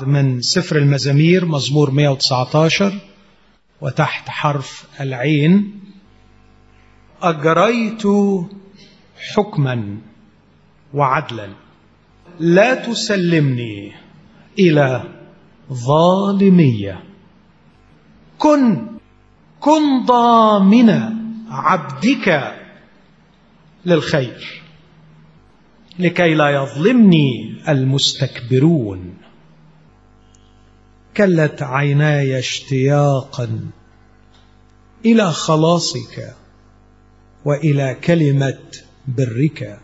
بعض من سفر المزامير مزمور 119 وتحت حرف العين أجريت حكما وعدلا لا تسلمني إلى ظالمية كن كن ضامن عبدك للخير لكي لا يظلمني المستكبرون كلت عيناي اشتياقا الى خلاصك والى كلمه برك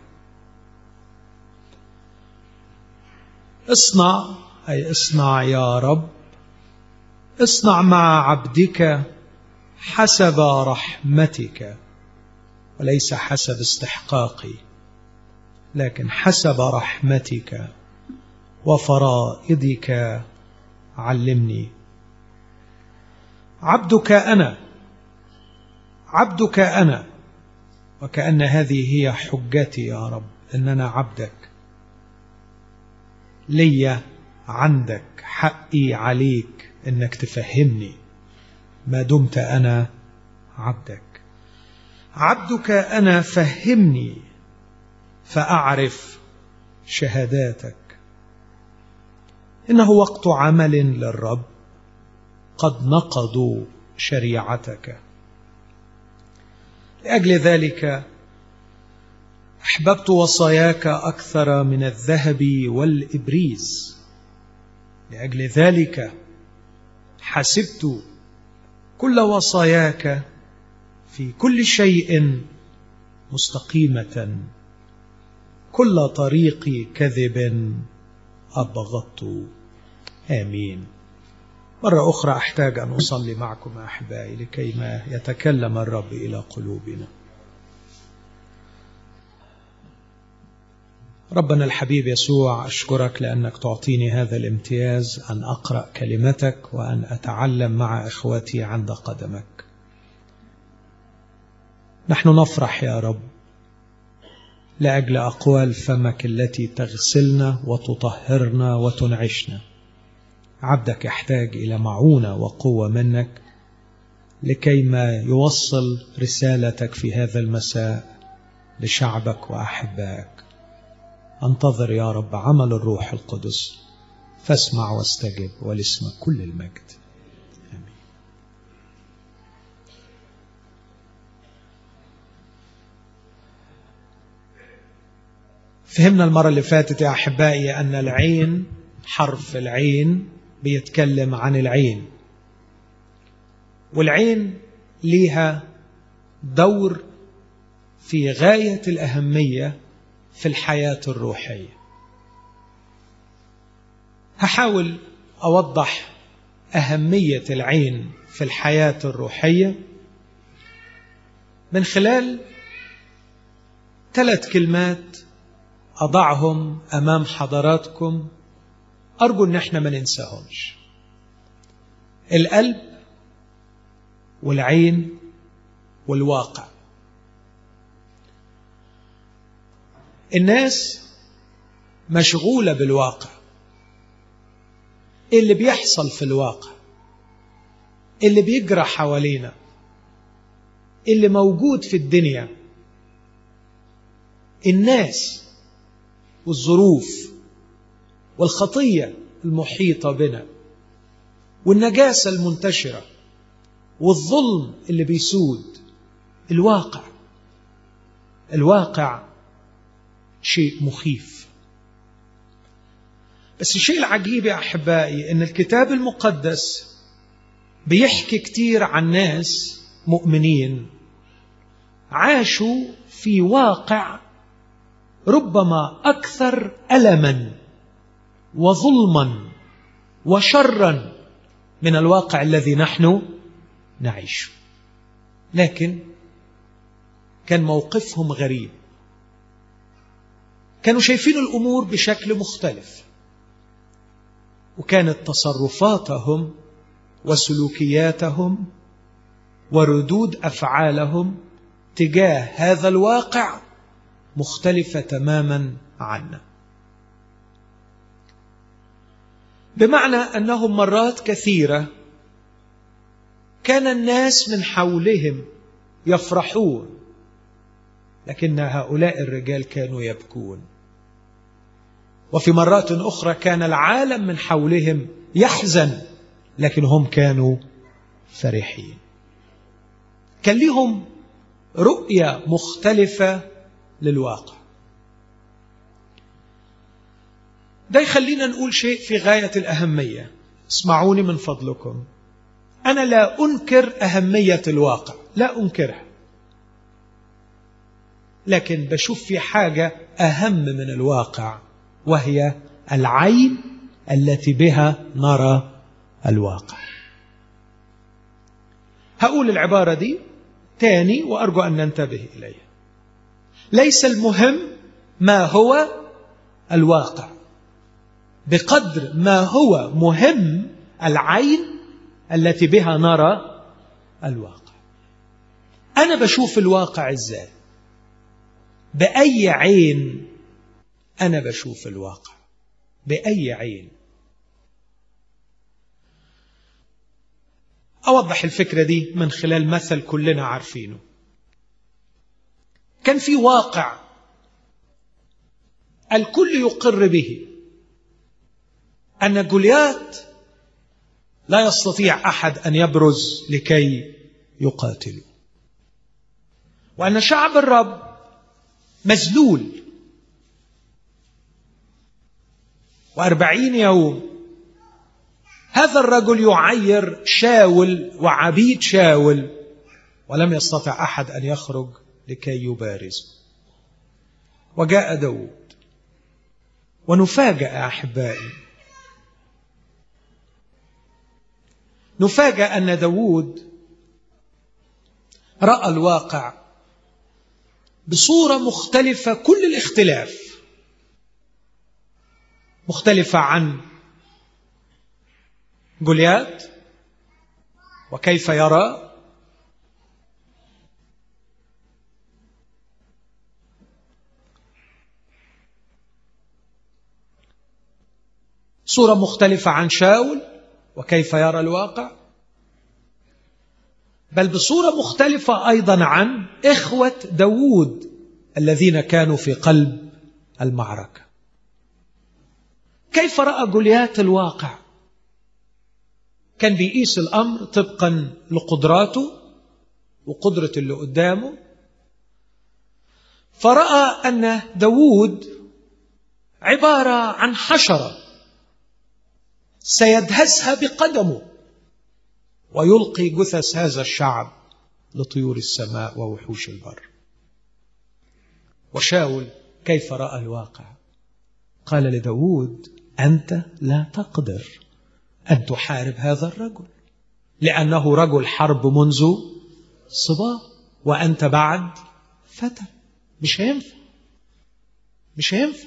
اصنع اي اصنع يا رب اصنع مع عبدك حسب رحمتك وليس حسب استحقاقي لكن حسب رحمتك وفرائضك علمني عبدك انا عبدك انا وكان هذه هي حجتي يا رب ان انا عبدك لي عندك حقي عليك انك تفهمني ما دمت انا عبدك عبدك انا فهمني فاعرف شهاداتك انه وقت عمل للرب قد نقضوا شريعتك لاجل ذلك احببت وصاياك اكثر من الذهب والابريز لاجل ذلك حسبت كل وصاياك في كل شيء مستقيمه كل طريق كذب ابغضت امين مره اخرى احتاج ان اصلي معكم احبائي لكي ما يتكلم الرب الى قلوبنا ربنا الحبيب يسوع أشكرك لأنك تعطيني هذا الامتياز أن أقرأ كلمتك وأن أتعلم مع إخوتي عند قدمك نحن نفرح يا رب لأجل أقوال فمك التي تغسلنا وتطهرنا وتنعشنا عبدك يحتاج إلى معونة وقوة منك لكي ما يوصل رسالتك في هذا المساء لشعبك وأحبائك انتظر يا رب عمل الروح القدس فاسمع واستجب ولاسمك كل المجد آمين. فهمنا المرة اللي فاتت يا أحبائي أن العين حرف العين بيتكلم عن العين والعين ليها دور في غاية الأهمية في الحياة الروحية هحاول أوضح أهمية العين في الحياة الروحية من خلال ثلاث كلمات أضعهم أمام حضراتكم أرجو إن احنا ما ننساهمش القلب والعين والواقع الناس مشغولة بالواقع اللي بيحصل في الواقع اللي بيجرى حوالينا اللي موجود في الدنيا الناس والظروف والخطية المحيطة بنا والنجاسة المنتشرة والظلم اللي بيسود الواقع الواقع شيء مخيف بس الشيء العجيب يا احبائي ان الكتاب المقدس بيحكي كتير عن ناس مؤمنين عاشوا في واقع ربما اكثر الما وظلما وشرا من الواقع الذي نحن نعيشه لكن كان موقفهم غريب كانوا شايفين الامور بشكل مختلف وكانت تصرفاتهم وسلوكياتهم وردود افعالهم تجاه هذا الواقع مختلفه تماما عنا بمعنى أنهم مرات كثيرة كان الناس من حولهم يفرحون لكن هؤلاء الرجال كانوا يبكون وفي مرات أخرى كان العالم من حولهم يحزن لكن هم كانوا فرحين كان لهم رؤية مختلفة للواقع ده يخلينا نقول شيء في غاية الأهمية اسمعوني من فضلكم أنا لا أنكر أهمية الواقع لا أنكرها لكن بشوف في حاجة أهم من الواقع وهي العين التي بها نرى الواقع هقول العبارة دي تاني وأرجو أن ننتبه إليها ليس المهم ما هو الواقع بقدر ما هو مهم العين التي بها نرى الواقع أنا بشوف الواقع إزاي بأي عين أنا بشوف الواقع بأي عين أوضح الفكرة دي من خلال مثل كلنا عارفينه كان في واقع الكل يقر به أن جوليات لا يستطيع أحد أن يبرز لكي يقاتله وأن شعب الرب مذلول وأربعين يوم هذا الرجل يعير شاول وعبيد شاول ولم يستطع أحد أن يخرج لكي يبارز وجاء داود ونفاجأ أحبائي نفاجأ أن داود رأى الواقع بصورة مختلفة كل الاختلاف مختلفة عن جوليات وكيف يرى صورة مختلفة عن شاول وكيف يرى الواقع بل بصورة مختلفة أيضا عن إخوة داوود الذين كانوا في قلب المعركة كيف رأى جوليات الواقع كان بيقيس الأمر طبقا لقدراته وقدرة اللي قدامه فرأى أن داوود عبارة عن حشرة سيدهسها بقدمه ويلقي جثث هذا الشعب لطيور السماء ووحوش البر وشاول كيف رأى الواقع قال لداود أنت لا تقدر أن تحارب هذا الرجل لأنه رجل حرب منذ صبا وأنت بعد فتى مش هينفع مش هينفع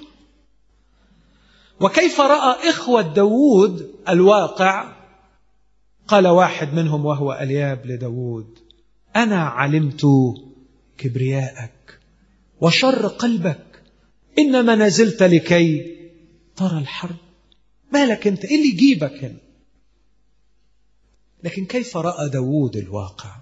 وكيف رأى إخوة داود الواقع قال واحد منهم وهو ألياب لداود أنا علمت كبرياءك وشر قلبك إنما نزلت لكي ترى الحرب مالك أنت إيه اللي يجيبك هنا لكن كيف رأى داود الواقع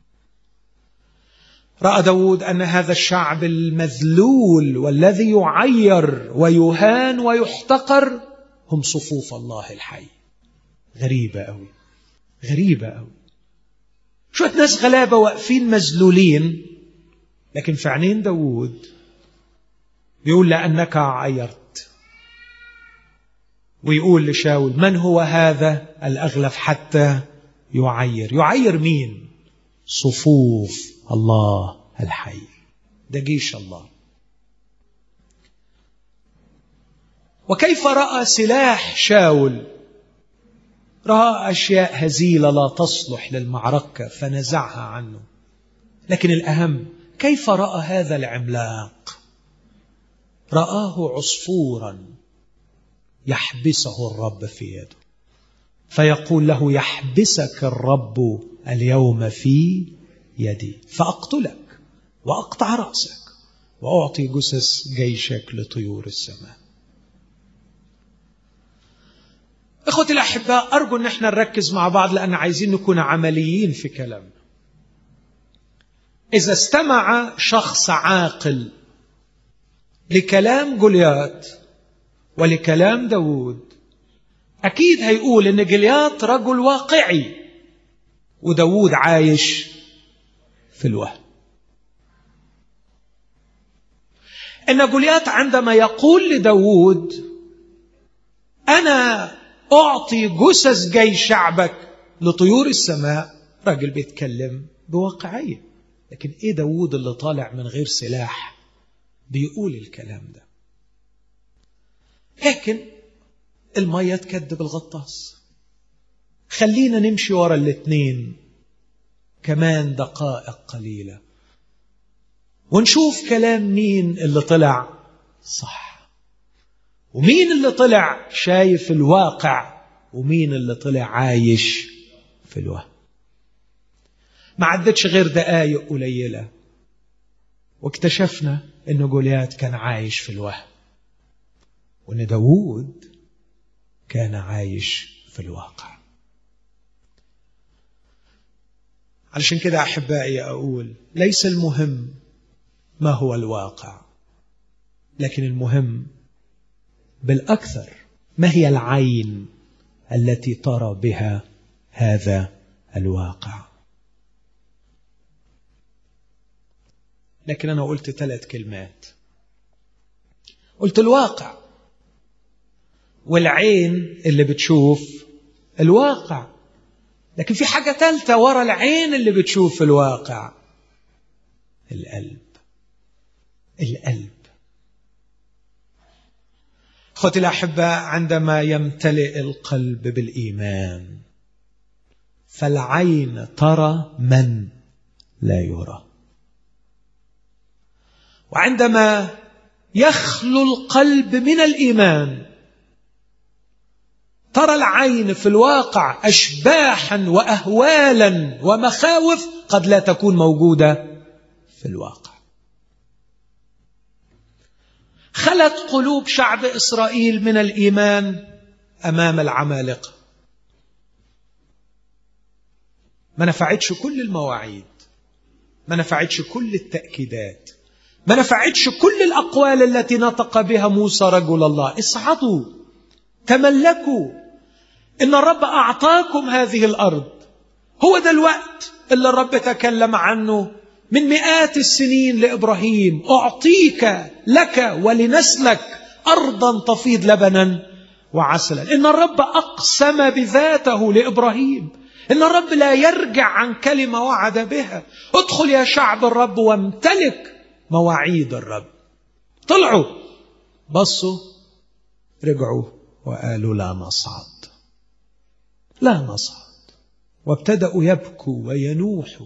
رأى داود أن هذا الشعب المذلول والذي يعير ويهان ويحتقر هم صفوف الله الحي غريبة أوي غريبة أوي شوية ناس غلابة واقفين مذلولين لكن في عينين داود بيقول لأنك عيرت ويقول لشاول من هو هذا الأغلف حتى يعير يعير مين صفوف الله الحي ده جيش الله وكيف رأى سلاح شاول رأى أشياء هزيلة لا تصلح للمعركة فنزعها عنه لكن الأهم كيف رأى هذا العملاق رآه عصفورا يحبسه الرب في يده فيقول له يحبسك الرب اليوم في يدي فأقتلك وأقطع رأسك وأعطي جثث جيشك لطيور السماء اخوتي الاحباء ارجو ان احنا نركز مع بعض لان عايزين نكون عمليين في كلامنا اذا استمع شخص عاقل لكلام جوليات ولكلام داوود اكيد هيقول ان جوليات رجل واقعي وداوود عايش في الوهم ان جوليات عندما يقول لداوود انا أعطي جثث جيش شعبك لطيور السماء راجل بيتكلم بواقعية لكن إيه داوود اللي طالع من غير سلاح بيقول الكلام ده لكن المية تكذب الغطاس خلينا نمشي ورا الاتنين كمان دقائق قليلة ونشوف كلام مين اللي طلع صح ومين اللي طلع شايف الواقع ومين اللي طلع عايش في الوهم ما عدتش غير دقايق قليلة واكتشفنا ان جوليات كان عايش في الوهم وان داوود كان عايش في الواقع علشان كده احبائي اقول ليس المهم ما هو الواقع لكن المهم بالاكثر ما هي العين التي ترى بها هذا الواقع لكن انا قلت ثلاث كلمات قلت الواقع والعين اللي بتشوف الواقع لكن في حاجة ثالثة ورا العين اللي بتشوف الواقع القلب القلب اخوتي الاحباء عندما يمتلئ القلب بالايمان فالعين ترى من لا يرى وعندما يخلو القلب من الايمان ترى العين في الواقع اشباحا واهوالا ومخاوف قد لا تكون موجوده في الواقع خلت قلوب شعب اسرائيل من الايمان امام العمالقه ما نفعتش كل المواعيد ما نفعتش كل التاكيدات ما نفعتش كل الاقوال التي نطق بها موسى رجل الله اصعدوا تملكوا ان الرب اعطاكم هذه الارض هو ده الوقت اللي الرب تكلم عنه من مئات السنين لابراهيم اعطيك لك ولنسلك ارضا تفيض لبنا وعسلا ان الرب اقسم بذاته لابراهيم ان الرب لا يرجع عن كلمه وعد بها ادخل يا شعب الرب وامتلك مواعيد الرب طلعوا بصوا رجعوا وقالوا لا نصعد لا نصعد وابتدأوا يبكوا وينوحوا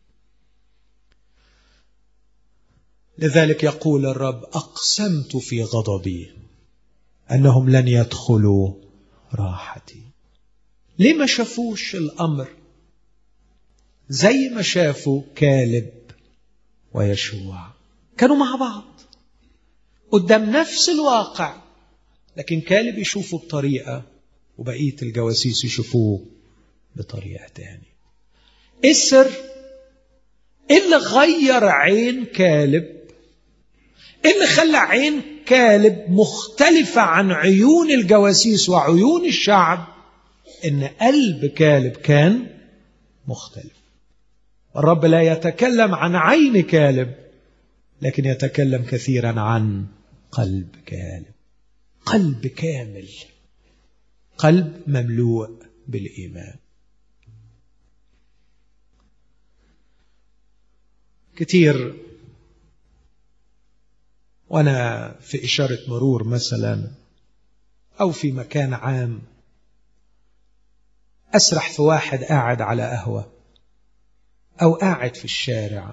لذلك يقول الرب اقسمت في غضبي انهم لن يدخلوا راحتي ليه ما شافوش الامر زي ما شافوا كالب ويشوع كانوا مع بعض قدام نفس الواقع لكن كالب يشوفه بطريقه وبقيه الجواسيس يشوفوه بطريقه تانية ايه السر ايه اللي غير عين كالب ايه اللي خلى عين كالب مختلفة عن عيون الجواسيس وعيون الشعب ان قلب كالب كان مختلف الرب لا يتكلم عن عين كالب لكن يتكلم كثيرا عن قلب كالب قلب كامل قلب مملوء بالايمان كتير وانا في اشاره مرور مثلا او في مكان عام اسرح في واحد قاعد على قهوه او قاعد في الشارع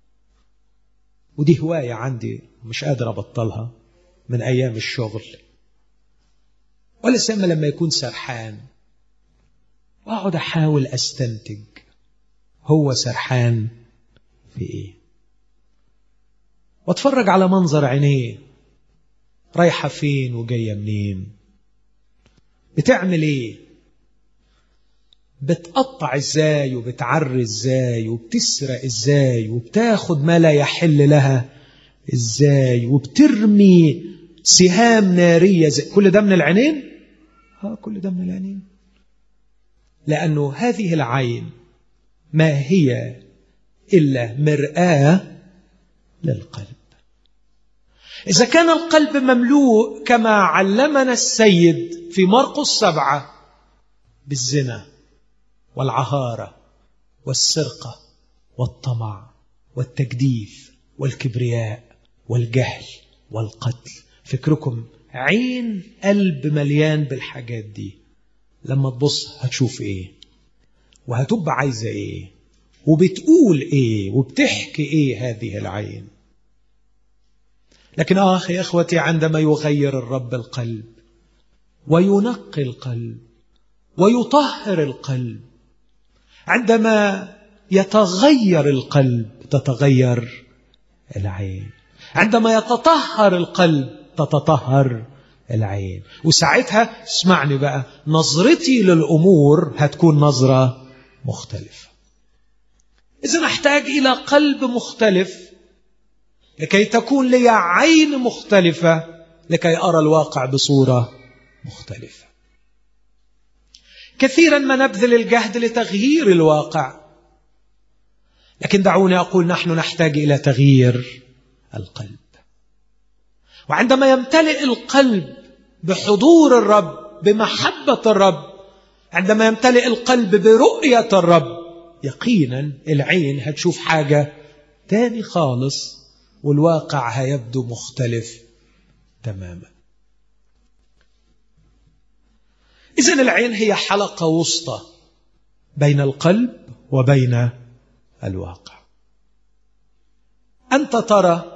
ودي هوايه عندي مش قادر ابطلها من ايام الشغل ولا سيما لما يكون سرحان واقعد احاول استنتج هو سرحان في ايه واتفرج على منظر عينيه رايحة فين وجاية منين بتعمل ايه بتقطع ازاي وبتعري ازاي وبتسرق ازاي وبتاخد ما لا يحل لها ازاي وبترمي سهام نارية زي كل ده من العينين ها كل ده من العينين لأنه هذه العين ما هي إلا مرآة للقلب إذا كان القلب مملوء كما علمنا السيد في مرقس سبعة بالزنا والعهارة والسرقة والطمع والتجديف والكبرياء والجهل والقتل فكركم عين قلب مليان بالحاجات دي لما تبص هتشوف ايه وهتبقى عايزة ايه وبتقول ايه وبتحكي ايه هذه العين لكن آه يا إخوتي عندما يغير الرب القلب وينقي القلب ويطهر القلب عندما يتغير القلب تتغير العين عندما يتطهر القلب تتطهر العين وساعتها اسمعني بقى نظرتي للأمور هتكون نظرة مختلفة إذا نحتاج إلى قلب مختلف لكي تكون لي عين مختلفة لكي أرى الواقع بصورة مختلفة كثيرا ما نبذل الجهد لتغيير الواقع لكن دعوني أقول نحن نحتاج إلى تغيير القلب وعندما يمتلئ القلب بحضور الرب بمحبة الرب عندما يمتلئ القلب برؤية الرب يقينا العين هتشوف حاجة تاني خالص والواقع هيبدو مختلف تماما إذا العين هي حلقة وسطى بين القلب وبين الواقع أنت ترى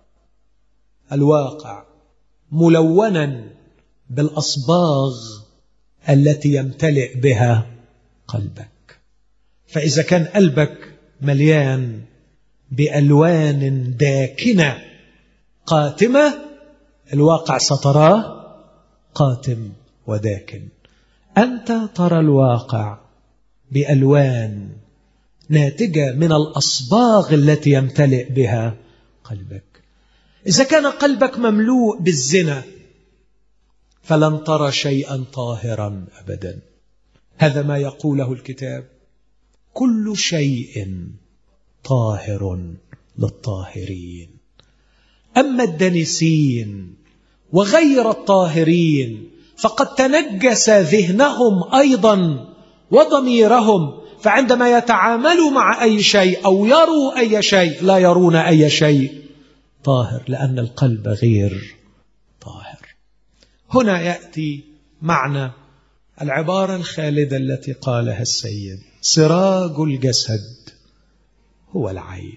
الواقع ملونا بالأصباغ التي يمتلئ بها قلبك فإذا كان قلبك مليان بألوان داكنة قاتمة الواقع ستراه قاتم وداكن أنت ترى الواقع بألوان ناتجة من الأصباغ التي يمتلئ بها قلبك إذا كان قلبك مملوء بالزنا فلن ترى شيئا طاهرا أبدا هذا ما يقوله الكتاب كل شيء طاهر للطاهرين أما الدنسين وغير الطاهرين فقد تنجس ذهنهم أيضا وضميرهم فعندما يتعاملوا مع أي شيء أو يروا أي شيء لا يرون أي شيء طاهر لأن القلب غير طاهر هنا يأتي معنى العبارة الخالدة التي قالها السيد سراج الجسد هو العين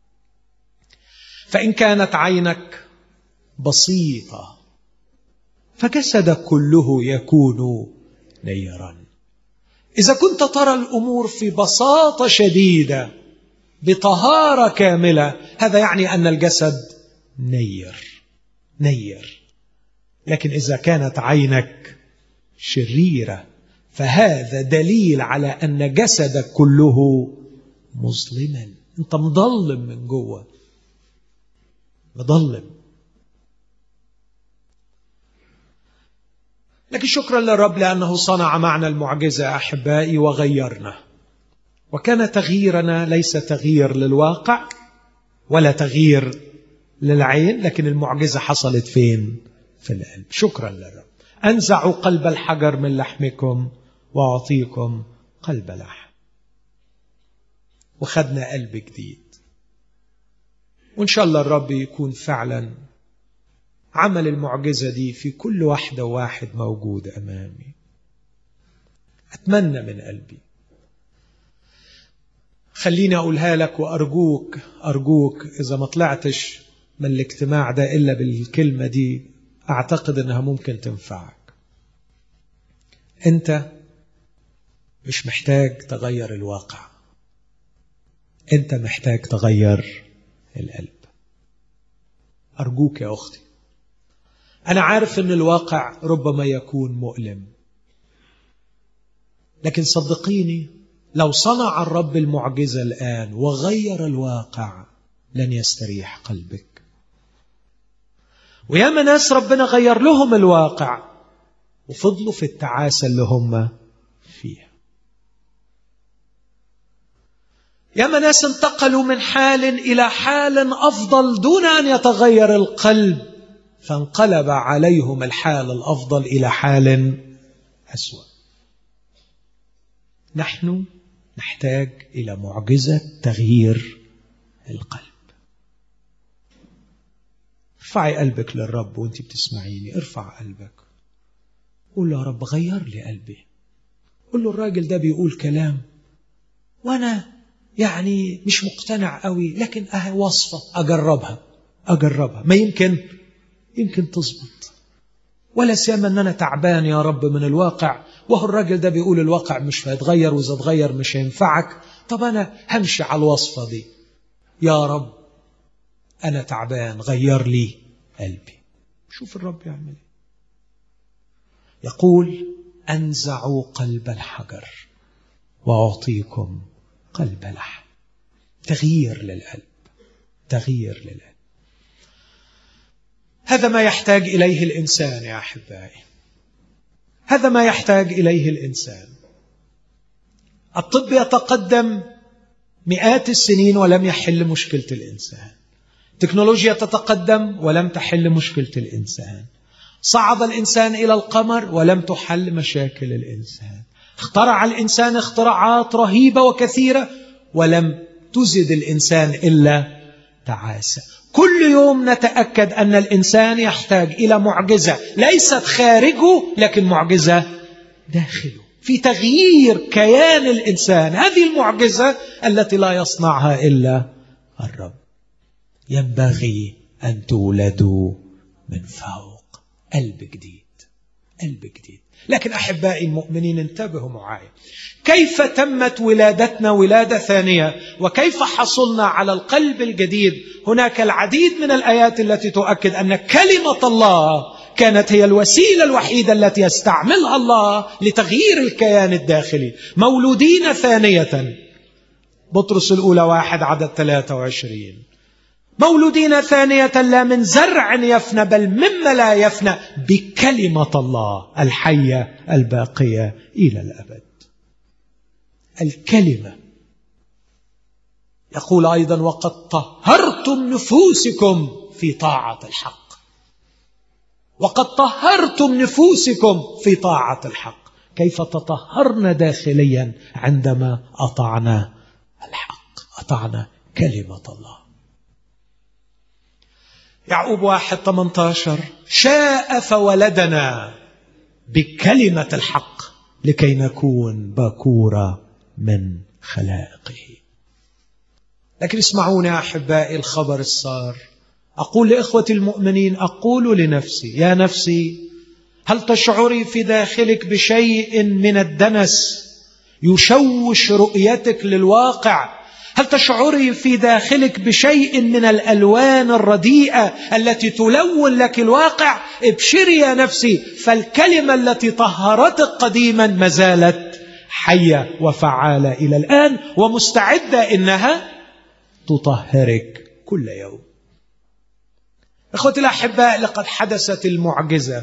فإن كانت عينك بسيطة فجسدك كله يكون نيرا إذا كنت ترى الأمور في بساطة شديدة بطهارة كاملة هذا يعني أن الجسد نير نير لكن إذا كانت عينك شريرة فهذا دليل على أن جسدك كله مظلما أنت مظلم من جوه مظلم لكن شكرا للرب لأنه صنع معنا المعجزة أحبائي وغيرنا وكان تغييرنا ليس تغيير للواقع ولا تغيير للعين لكن المعجزة حصلت فين في القلب شكرا للرب أنزع قلب الحجر من لحمكم وأعطيكم قلب لحم وخدنا قلب جديد وإن شاء الله الرب يكون فعلا عمل المعجزة دي في كل واحدة وواحد موجود أمامي أتمنى من قلبي خليني أقولها لك وأرجوك أرجوك إذا ما طلعتش من الاجتماع ده إلا بالكلمة دي أعتقد أنها ممكن تنفعك أنت مش محتاج تغير الواقع أنت محتاج تغير القلب أرجوك يا أختي أنا عارف أن الواقع ربما يكون مؤلم لكن صدقيني لو صنع الرب المعجزة الآن وغير الواقع لن يستريح قلبك وياما ناس ربنا غير لهم الواقع وفضلوا في التعاسة اللي هم فيها ياما ناس انتقلوا من حال إلى حال أفضل دون أن يتغير القلب فانقلب عليهم الحال الأفضل إلى حال أسوأ نحن نحتاج إلى معجزة تغيير القلب ارفعي قلبك للرب وانت بتسمعيني ارفع قلبك قول له يا رب غير لي قلبي قول له الراجل ده بيقول كلام وانا يعني مش مقتنع قوي لكن اهي وصفة اجربها اجربها ما يمكن يمكن تظبط ولا سيما ان انا تعبان يا رب من الواقع وهو الراجل ده بيقول الواقع مش هيتغير واذا اتغير مش هينفعك طب انا همشي على الوصفة دي يا رب انا تعبان غير لي قلبي شوف الرب يعمل ايه يقول انزعوا قلب الحجر واعطيكم قلب لحم تغيير للقلب تغيير للقلب هذا ما يحتاج اليه الانسان يا احبائي هذا ما يحتاج اليه الانسان الطب يتقدم مئات السنين ولم يحل مشكله الانسان تكنولوجيا تتقدم ولم تحل مشكله الانسان صعد الانسان الى القمر ولم تحل مشاكل الانسان اخترع الانسان اختراعات رهيبه وكثيره ولم تزد الانسان الا تعاسه كل يوم نتاكد ان الانسان يحتاج الى معجزه ليست خارجه لكن معجزه داخله في تغيير كيان الانسان هذه المعجزه التي لا يصنعها الا الرب ينبغي ان تولدوا من فوق قلب جديد قلب جديد لكن احبائي المؤمنين انتبهوا معي كيف تمت ولادتنا ولاده ثانيه وكيف حصلنا على القلب الجديد هناك العديد من الايات التي تؤكد ان كلمه الله كانت هي الوسيله الوحيده التي يستعملها الله لتغيير الكيان الداخلي مولودين ثانيه بطرس الاولى واحد عدد 23 مولودين ثانية لا من زرع يفنى بل مما لا يفنى بكلمة الله الحية الباقية إلى الأبد الكلمة يقول أيضا وقد طهرتم نفوسكم في طاعة الحق وقد طهرتم نفوسكم في طاعة الحق كيف تطهرنا داخليا عندما أطعنا الحق أطعنا كلمة الله يعقوب واحد 18 شاء فولدنا بكلمة الحق لكي نكون باكورة من خلائقه لكن اسمعوني يا أحبائي الخبر السار أقول لإخوتي المؤمنين أقول لنفسي يا نفسي هل تشعري في داخلك بشيء من الدنس يشوش رؤيتك للواقع هل تشعري في داخلك بشيء من الالوان الرديئه التي تلون لك الواقع ابشري يا نفسي فالكلمه التي طهرتك قديما ما زالت حيه وفعاله الى الان ومستعده انها تطهرك كل يوم اخوتي الاحباء لقد حدثت المعجزه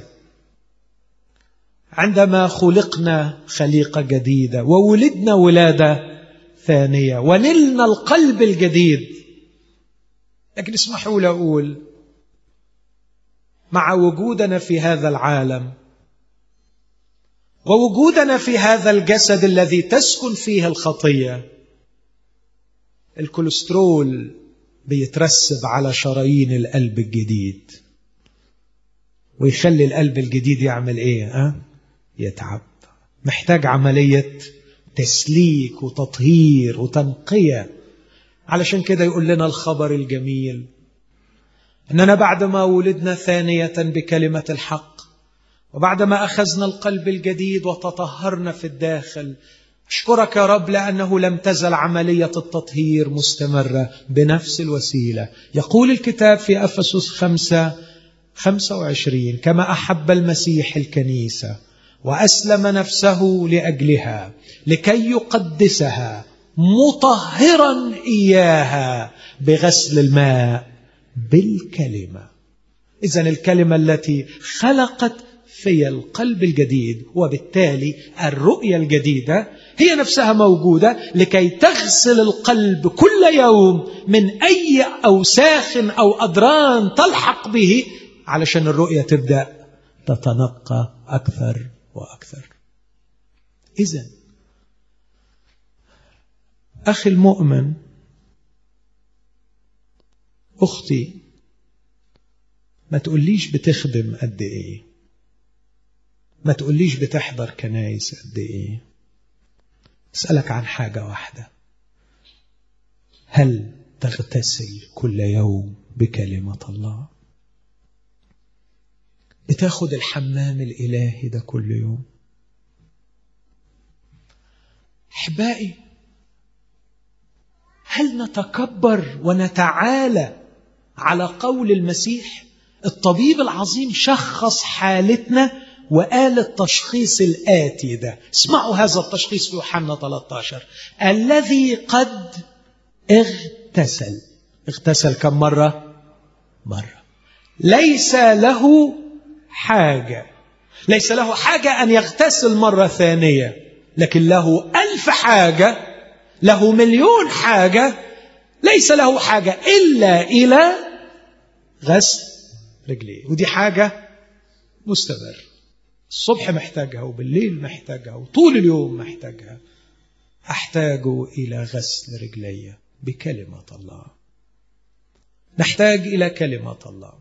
عندما خلقنا خليقه جديده وولدنا ولاده ثانية ونلنا القلب الجديد لكن اسمحوا لي أقول مع وجودنا في هذا العالم ووجودنا في هذا الجسد الذي تسكن فيه الخطية الكوليسترول بيترسب على شرايين القلب الجديد ويخلي القلب الجديد يعمل ايه أه؟ يتعب محتاج عملية تسليك وتطهير وتنقية علشان كده يقول لنا الخبر الجميل أننا بعدما ولدنا ثانية بكلمة الحق وبعدما أخذنا القلب الجديد وتطهرنا في الداخل أشكرك يا رب لأنه لم تزل عملية التطهير مستمرة بنفس الوسيلة يقول الكتاب في أفسس خمسة خمسة وعشرين كما أحب المسيح الكنيسة وأسلم نفسه لأجلها لكي يقدسها مطهرا إياها بغسل الماء بالكلمة إذا الكلمة التي خلقت في القلب الجديد وبالتالي الرؤية الجديدة هي نفسها موجودة لكي تغسل القلب كل يوم من أي أوساخ أو أدران تلحق به علشان الرؤية تبدأ تتنقى أكثر وأكثر إذا أخي المؤمن أختي ما تقوليش بتخدم قد إيه ما تقوليش بتحضر كنايس قد إيه أسألك عن حاجة واحدة هل تغتسل كل يوم بكلمة الله بتاخد الحمام الإلهي ده كل يوم أحبائي هل نتكبر ونتعالى على قول المسيح الطبيب العظيم شخص حالتنا وقال التشخيص الآتي ده اسمعوا هذا التشخيص في يوحنا 13 الذي قد اغتسل اغتسل كم مرة؟ مرة ليس له حاجة ليس له حاجة أن يغتسل مرة ثانية لكن له ألف حاجة له مليون حاجة ليس له حاجة إلا إلى غسل رجليه ودي حاجة مستمر الصبح محتاجها وبالليل محتاجها وطول اليوم محتاجها أحتاج إلى غسل رجلي بكلمة الله نحتاج إلى كلمة الله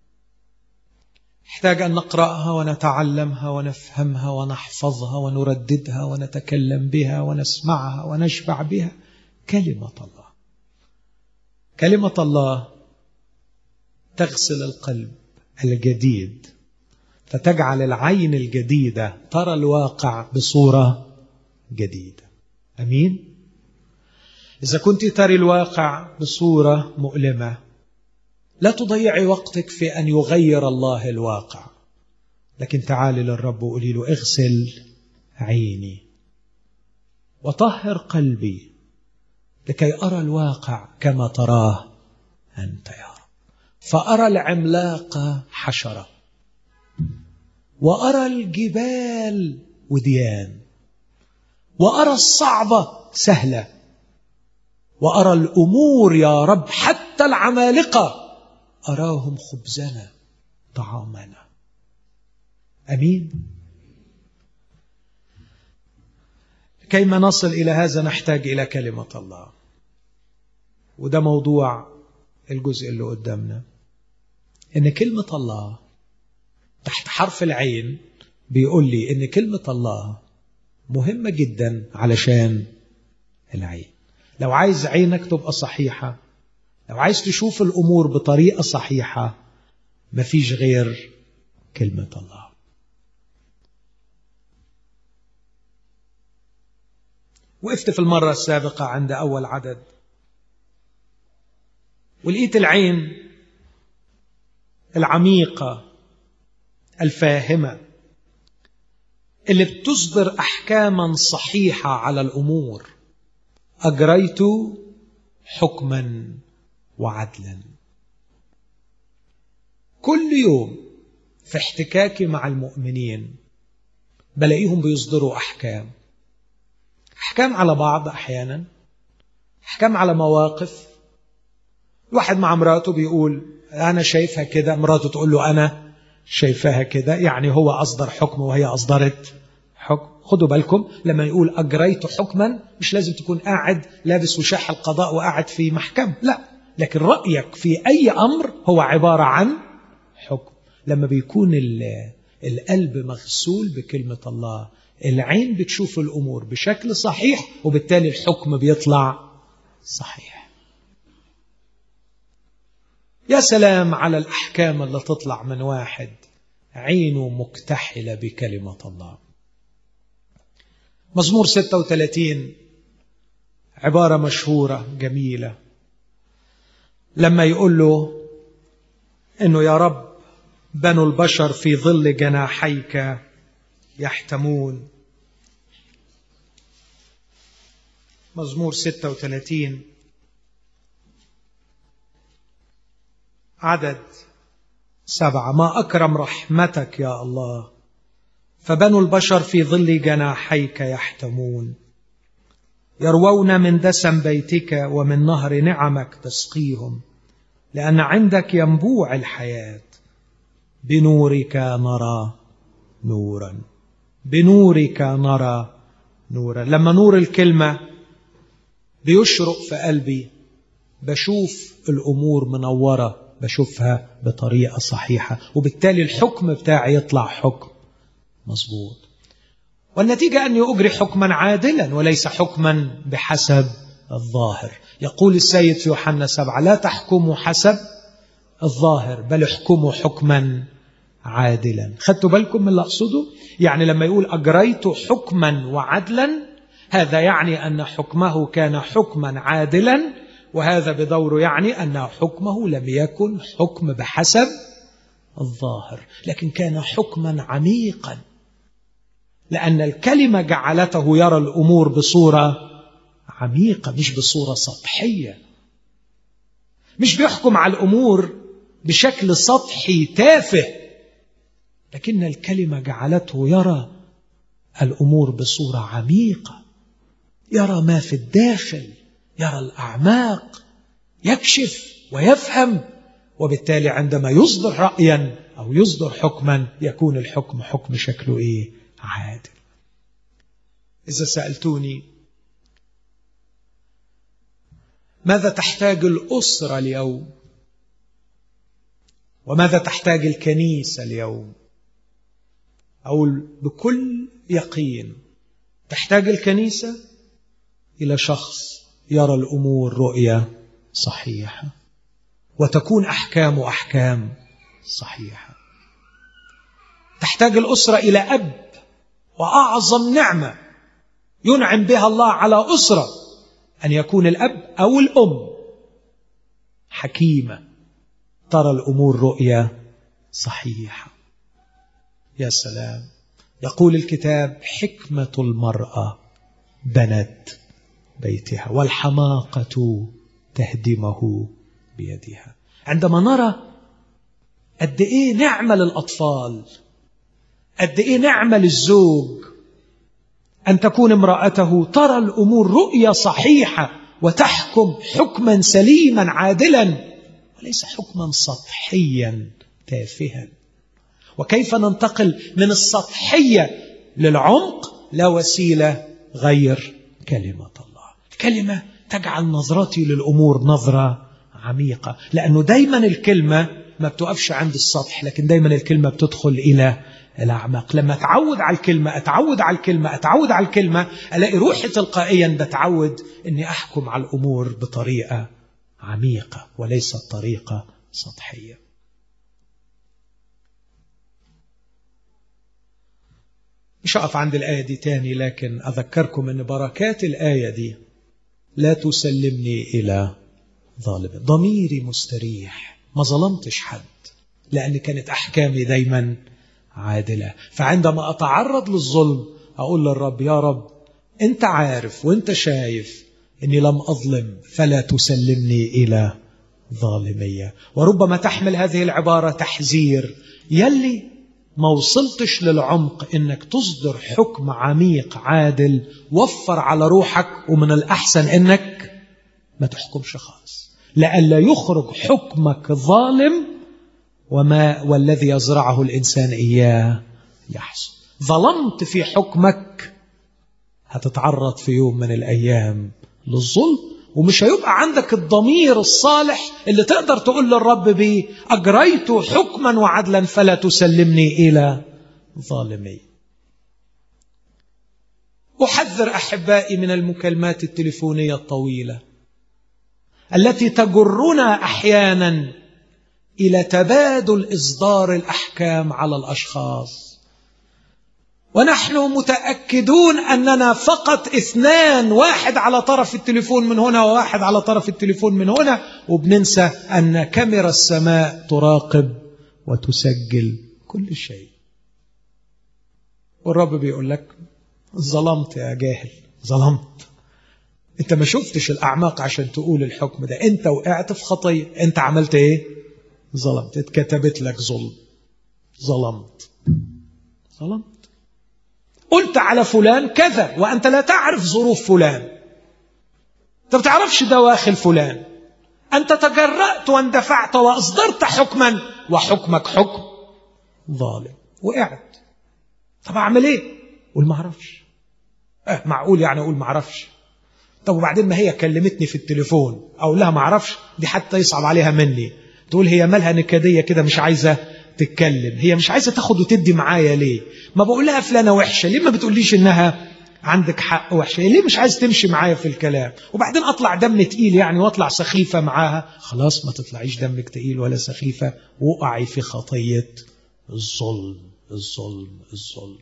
نحتاج أن نقرأها ونتعلمها ونفهمها ونحفظها ونرددها ونتكلم بها ونسمعها ونشبع بها كلمة الله كلمة الله تغسل القلب الجديد فتجعل العين الجديدة ترى الواقع بصورة جديدة أمين؟ إذا كنت تري الواقع بصورة مؤلمة لا تضيعي وقتك في أن يغير الله الواقع لكن تعالي للرب وقولي له اغسل عيني وطهر قلبي لكي أرى الواقع كما تراه أنت يا رب فأرى العملاق حشرة وأرى الجبال وديان وأرى الصعبة سهلة وأرى الأمور يا رب حتى العمالقة أراهم خبزنا طعامنا أمين كيما نصل إلى هذا نحتاج إلى كلمة الله وده موضوع الجزء اللي قدامنا إن كلمة الله تحت حرف العين بيقول لي إن كلمة الله مهمة جدا علشان العين لو عايز عينك تبقى صحيحة لو عايز تشوف الأمور بطريقة صحيحة مفيش غير كلمة الله وقفت في المرة السابقة عند أول عدد ولقيت العين العميقة الفاهمة اللي بتصدر أحكاما صحيحة على الأمور أجريت حكما وعدلا كل يوم في احتكاكي مع المؤمنين بلاقيهم بيصدروا أحكام أحكام على بعض أحيانا أحكام على مواقف الواحد مع مراته بيقول أنا شايفها كده مراته تقول له أنا شايفاها كده يعني هو أصدر حكم وهي أصدرت حكم خدوا بالكم لما يقول أجريت حكما مش لازم تكون قاعد لابس وشاح القضاء وقاعد في محكمة لا لكن رأيك في أي أمر هو عبارة عن حكم لما بيكون القلب مغسول بكلمة الله العين بتشوف الأمور بشكل صحيح وبالتالي الحكم بيطلع صحيح يا سلام على الأحكام اللي تطلع من واحد عينه مكتحلة بكلمة الله مزمور 36 عبارة مشهورة جميلة لما يقول له انه يا رب بنو البشر في ظل جناحيك يحتمون مزمور 36 عدد سبعة ما أكرم رحمتك يا الله فبنو البشر في ظل جناحيك يحتمون يروون من دسم بيتك ومن نهر نعمك تسقيهم لأن عندك ينبوع الحياة بنورك نرى نورا بنورك نرى نورا لما نور الكلمة بيشرق في قلبي بشوف الأمور منورة بشوفها بطريقة صحيحة وبالتالي الحكم بتاعي يطلع حكم مظبوط والنتيجة أني أجري حكما عادلا وليس حكما بحسب الظاهر يقول السيد في يوحنا سبعة لا تحكموا حسب الظاهر بل احكموا حكما عادلا خدتوا بالكم من اللي أقصده يعني لما يقول أجريت حكما وعدلا هذا يعني أن حكمه كان حكما عادلا وهذا بدوره يعني أن حكمه لم يكن حكم بحسب الظاهر لكن كان حكما عميقا لأن الكلمة جعلته يرى الأمور بصورة عميقة مش بصورة سطحية مش بيحكم على الأمور بشكل سطحي تافه لكن الكلمة جعلته يرى الأمور بصورة عميقة يرى ما في الداخل يرى الأعماق يكشف ويفهم وبالتالي عندما يصدر رأيا أو يصدر حكما يكون الحكم حكم شكله إيه عادل إذا سألتوني ماذا تحتاج الأسرة اليوم وماذا تحتاج الكنيسة اليوم أو بكل يقين تحتاج الكنيسة إلى شخص يرى الأمور رؤية صحيحة وتكون أحكام أحكام صحيحة تحتاج الأسرة إلى أب وأعظم نعمة ينعم بها الله على أسرة أن يكون الأب أو الأم حكيمة ترى الأمور رؤية صحيحة يا سلام يقول الكتاب حكمة المرأة بنت بيتها والحماقة تهدمه بيدها عندما نرى قد ايه نعمة للأطفال قد ايه نعمة للزوج أن تكون امرأته ترى الأمور رؤية صحيحة وتحكم حكما سليما عادلا وليس حكما سطحيا تافها وكيف ننتقل من السطحية للعمق لا وسيلة غير كلمة الله الكلمة تجعل نظرتي للأمور نظرة عميقة لأنه دايما الكلمة ما بتقفش عند السطح لكن دايما الكلمة بتدخل إلى الأعماق لما أتعود على الكلمة أتعود على الكلمة أتعود على الكلمة ألاقي روحي تلقائيا بتعود أني أحكم على الأمور بطريقة عميقة وليست طريقة سطحية مش أقف عند الآية دي تاني لكن أذكركم أن بركات الآية دي لا تسلمني إلى ظالم ضميري مستريح ما ظلمتش حد لأن كانت أحكامي دايما عادلة فعندما أتعرض للظلم أقول للرب يا رب أنت عارف وأنت شايف أني لم أظلم فلا تسلمني إلى ظالمية وربما تحمل هذه العبارة تحذير يلي ما وصلتش للعمق انك تصدر حكم عميق عادل وفر على روحك ومن الاحسن انك ما تحكمش خالص لئلا يخرج حكمك ظالم وما والذي يزرعه الانسان اياه يحصل ظلمت في حكمك هتتعرض في يوم من الايام للظلم ومش هيبقى عندك الضمير الصالح اللي تقدر تقول للرب بيه أجريت حكما وعدلا فلا تسلمني إلى ظالمي أحذر أحبائي من المكالمات التليفونية الطويلة التي تجرنا أحيانا إلى تبادل إصدار الأحكام على الأشخاص ونحن متأكدون أننا فقط اثنان واحد على طرف التليفون من هنا وواحد على طرف التليفون من هنا وبننسى أن كاميرا السماء تراقب وتسجل كل شيء والرب بيقول لك ظلمت يا جاهل ظلمت انت ما شفتش الاعماق عشان تقول الحكم ده انت وقعت في خطيه انت عملت ايه ظلمت اتكتبت لك ظلم ظلمت ظلمت قلت على فلان كذا وانت لا تعرف ظروف فلان انت ما تعرفش دواخل فلان انت تجرأت واندفعت واصدرت حكما وحكمك حكم ظالم وقعت طب اعمل ايه قول ما اعرفش اه معقول يعني اقول ما اعرفش طب وبعدين ما هي كلمتني في التليفون اقول لها ما اعرفش دي حتى يصعب عليها مني تقول هي مالها نكديه كده مش عايزه تتكلم هي مش عايزه تاخد وتدي معايا ليه ما بقول لها فلانه وحشه ليه ما بتقوليش انها عندك حق وحشه ليه مش عايز تمشي معايا في الكلام وبعدين اطلع دم تقيل يعني واطلع سخيفه معاها خلاص ما تطلعيش دمك تقيل ولا سخيفه وقعي في خطيه الظلم الظلم الظلم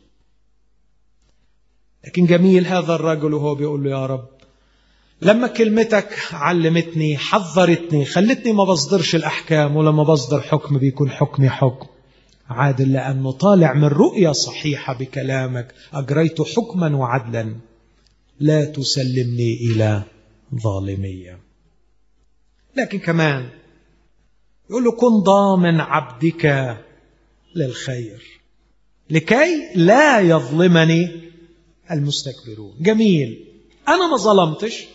لكن جميل هذا الرجل وهو بيقول له يا رب لما كلمتك علمتني حذرتني خلتني ما بصدرش الأحكام ولما بصدر حكم بيكون حكمي حكم عادل لأنه طالع من رؤية صحيحة بكلامك أجريت حكما وعدلا لا تسلمني إلى ظالمية لكن كمان يقول له كن ضامن عبدك للخير لكي لا يظلمني المستكبرون جميل أنا ما ظلمتش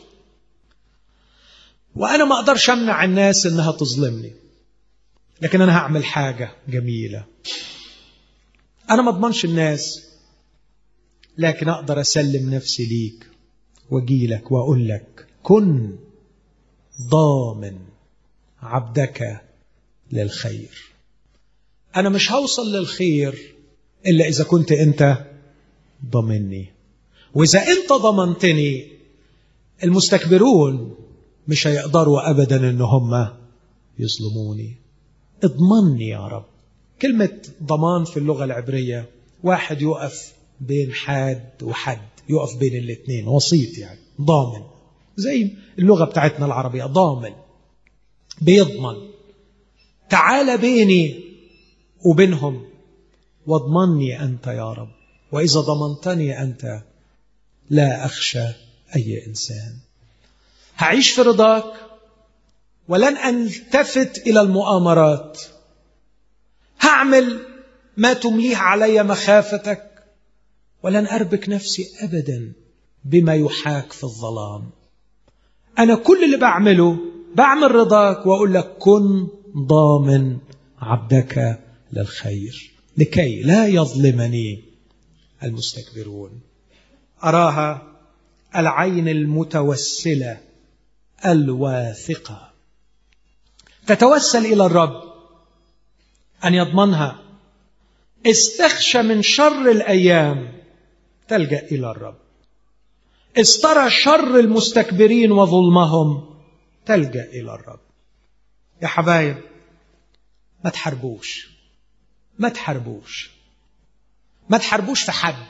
وأنا ما أقدرش أمنع الناس إنها تظلمني لكن أنا هعمل حاجة جميلة أنا ما أضمنش الناس لكن أقدر أسلم نفسي ليك وأجيلك وأقول لك كن ضامن عبدك للخير أنا مش هوصل للخير إلا إذا كنت أنت ضمني وإذا أنت ضمنتني المستكبرون مش هيقدروا أبدا إن هم يظلموني اضمني يا رب كلمة ضمان في اللغة العبرية واحد يقف بين حاد وحد يقف بين الاثنين وسيط يعني ضامن زي اللغة بتاعتنا العربية ضامن بيضمن تعال بيني وبينهم واضمني أنت يا رب وإذا ضمنتني أنت لا أخشى أي إنسان هعيش في رضاك ولن ألتفت إلى المؤامرات هعمل ما تمليه علي مخافتك ولن أربك نفسي أبدا بما يحاك في الظلام أنا كل اللي بعمله بعمل رضاك وأقول لك كن ضامن عبدك للخير لكي لا يظلمني المستكبرون أراها العين المتوسلة الواثقة تتوسل إلى الرب أن يضمنها استخشى من شر الأيام تلجأ إلى الرب استرى شر المستكبرين وظلمهم تلجأ إلى الرب يا حبايب ما تحاربوش ما تحاربوش ما تحاربوش في حد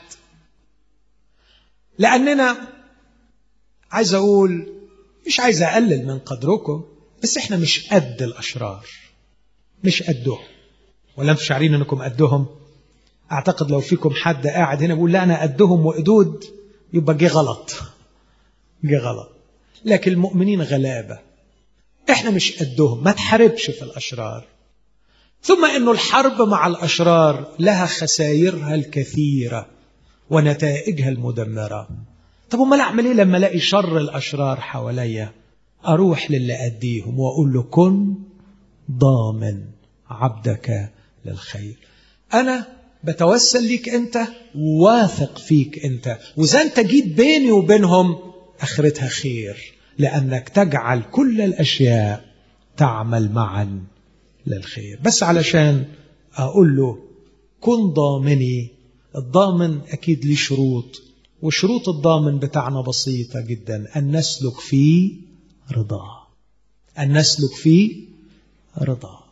لأننا عايز أقول مش عايز أقلل من قدركم بس إحنا مش قد الأشرار مش قدهم ولا انتم شعرين انكم قدهم اعتقد لو فيكم حد قاعد هنا بيقول لا انا قدهم وقدود يبقى جه غلط جه غلط لكن المؤمنين غلابه احنا مش قدهم ما تحاربش في الاشرار ثم انه الحرب مع الاشرار لها خسائرها الكثيره ونتائجها المدمره طب امال اعمل ايه لما الاقي شر الاشرار حواليا اروح للي اديهم واقول له كن ضامن عبدك للخير أنا بتوسل ليك أنت واثق فيك أنت وإذا أنت جيت بيني وبينهم آخرتها خير لأنك تجعل كل الأشياء تعمل معا للخير بس علشان أقول له كن ضامني الضامن أكيد ليه شروط وشروط الضامن بتاعنا بسيطة جدا أن نسلك في رضاه أن نسلك في رضاه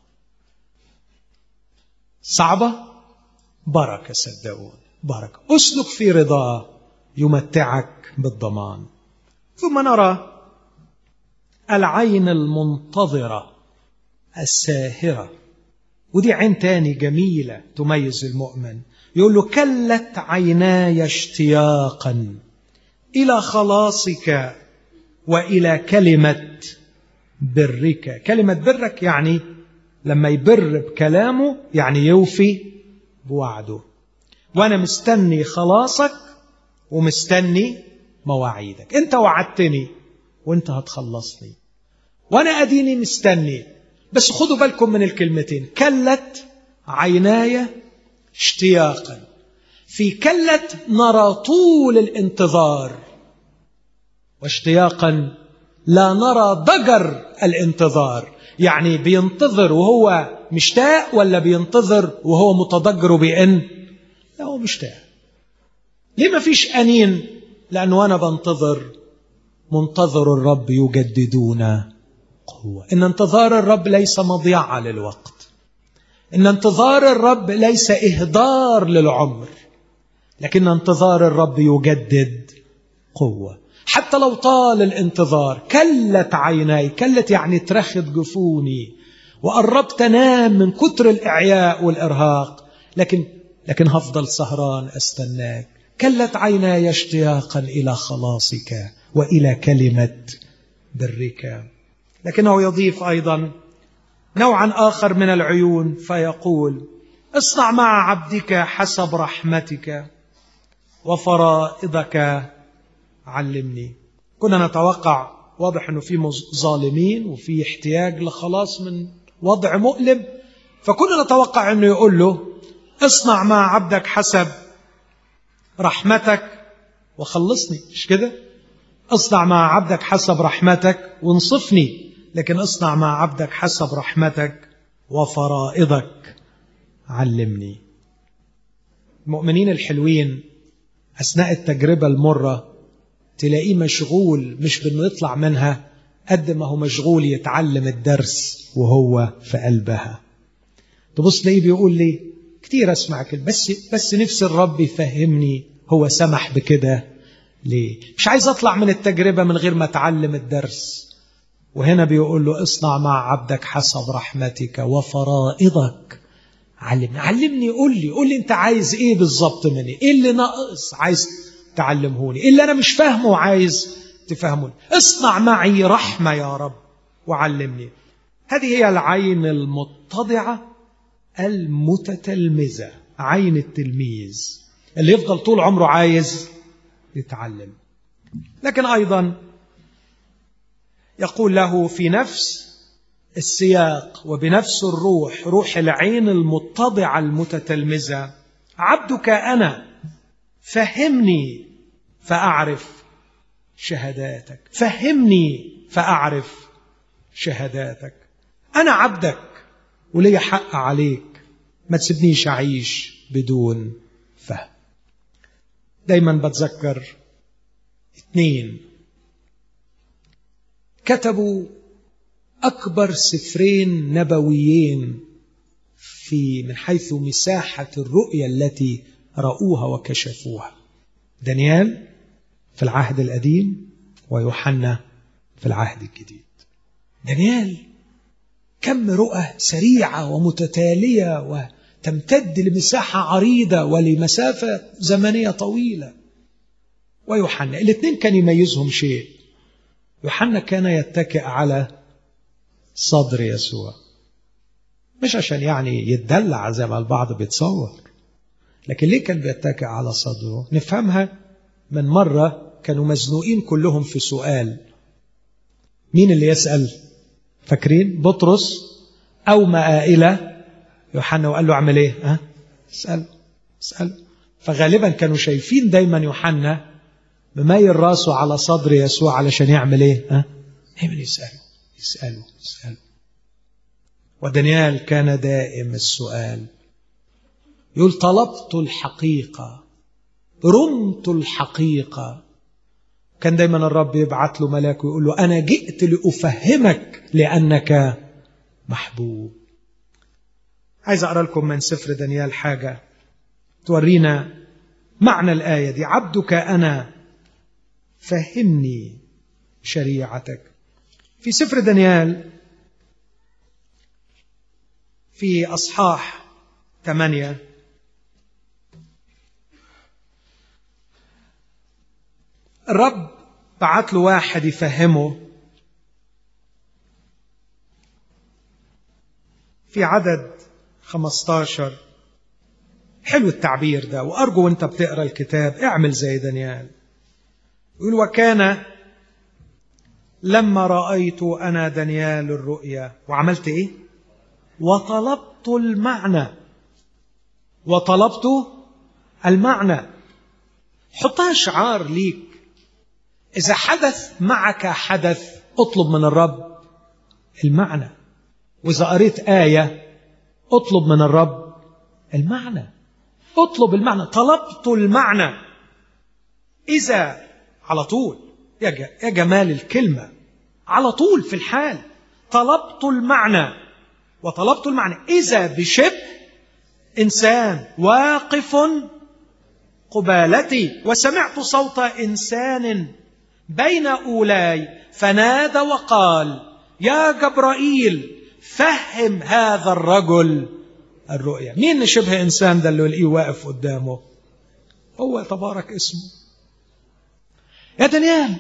صعبة بركة صدقون بركة أسلك في رضاه يمتعك بالضمان ثم نرى العين المنتظرة الساهرة ودي عين تاني جميلة تميز المؤمن يقول له كلت عيناي اشتياقا إلى خلاصك وإلى كلمة برك كلمة برك يعني لما يبر بكلامه يعني يوفي بوعده وأنا مستني خلاصك ومستني مواعيدك أنت وعدتني وأنت هتخلصني وأنا أديني مستني بس خدوا بالكم من الكلمتين كلت عيناي اشتياقا في كلت نرى طول الانتظار واشتياقا لا نرى ضجر الانتظار يعني بينتظر وهو مشتاق ولا بينتظر وهو متضجر بأن لا هو مشتاق ليه ما فيش أنين لأنه أنا بنتظر منتظر الرب يجددون قوة إن انتظار الرب ليس مضيعة للوقت إن انتظار الرب ليس إهدار للعمر لكن انتظار الرب يجدد قوة حتى لو طال الانتظار كلت عيناي كلت يعني ترخت جفوني وقربت انام من كتر الاعياء والارهاق لكن لكن هفضل سهران استناك كلت عيناي اشتياقا الى خلاصك والى كلمه برك لكنه يضيف ايضا نوعا اخر من العيون فيقول اصنع مع عبدك حسب رحمتك وفرائضك علمني كنا نتوقع واضح انه في ظالمين وفي احتياج لخلاص من وضع مؤلم فكنا نتوقع انه يقول له اصنع مع عبدك حسب رحمتك وخلصني مش كده اصنع مع عبدك حسب رحمتك وانصفني لكن اصنع مع عبدك حسب رحمتك وفرائضك علمني المؤمنين الحلوين اثناء التجربه المره تلاقيه مشغول مش بانه يطلع منها قد ما هو مشغول يتعلم الدرس وهو في قلبها تبص تلاقيه بيقول لي كتير اسمع كده بس بس نفس الرب يفهمني هو سمح بكده ليه مش عايز اطلع من التجربه من غير ما اتعلم الدرس وهنا بيقول له اصنع مع عبدك حسب رحمتك وفرائضك علمني علمني قول لي قول لي انت عايز ايه بالظبط مني ايه اللي ناقص عايز تعلمهوني إيه اللي أنا مش فاهمه وعايز تفهموني اصنع معي رحمة يا رب وعلمني هذه هي العين المتضعة المتتلمذة عين التلميذ اللي يفضل طول عمره عايز يتعلم لكن أيضا يقول له في نفس السياق وبنفس الروح روح العين المتضعة المتتلمذة عبدك أنا فهمني فأعرف شهاداتك فهمني فأعرف شهاداتك أنا عبدك ولي حق عليك ما تسيبنيش أعيش بدون فهم دايما بتذكر اتنين كتبوا أكبر سفرين نبويين في من حيث مساحة الرؤية التي رأوها وكشفوها دانيال في العهد القديم ويوحنا في العهد الجديد دانيال كم رؤى سريعة ومتتالية وتمتد لمساحة عريضة ولمسافة زمنية طويلة ويوحنا الاثنين كان يميزهم شيء يوحنا كان يتكئ على صدر يسوع مش عشان يعني يتدلع زي ما البعض بيتصور لكن ليه كان بيتكئ على صدره نفهمها من مرة كانوا مزنوقين كلهم في سؤال مين اللي يسأل فاكرين بطرس أو ما إلى يوحنا وقال له اعمل ايه ها اسأل اسأل فغالبا كانوا شايفين دايما يوحنا مميل راسه على صدر يسوع علشان يعمل ايه ها دايما يسأله يسأله يسأله ودانيال كان دائم السؤال يقول طلبت الحقيقة رمت الحقيقة كان دايما الرب يبعت له ملاك ويقول له أنا جئت لأفهمك لأنك محبوب عايز أقرأ لكم من سفر دانيال حاجة تورينا معنى الآية دي عبدك أنا فهمني شريعتك في سفر دانيال في أصحاح ثمانية الرب بعت له واحد يفهمه في عدد 15 حلو التعبير ده وأرجو وانت بتقرأ الكتاب اعمل زي دانيال يقول وكان لما رأيت أنا دانيال الرؤيا وعملت إيه وطلبت المعنى وطلبت المعنى حطها شعار ليك إذا حدث معك حدث اطلب من الرب المعنى وإذا قريت آية اطلب من الرب المعنى اطلب المعنى طلبت المعنى إذا على طول يا جمال الكلمة على طول في الحال طلبت المعنى وطلبت المعنى إذا بشبه إنسان واقف قبالتي وسمعت صوت إنسان بين أولاي فنادى وقال يا جبرائيل فهم هذا الرجل الرؤيا مين شبه إنسان ده اللي يلاقيه واقف قدامه هو تبارك اسمه يا دانيال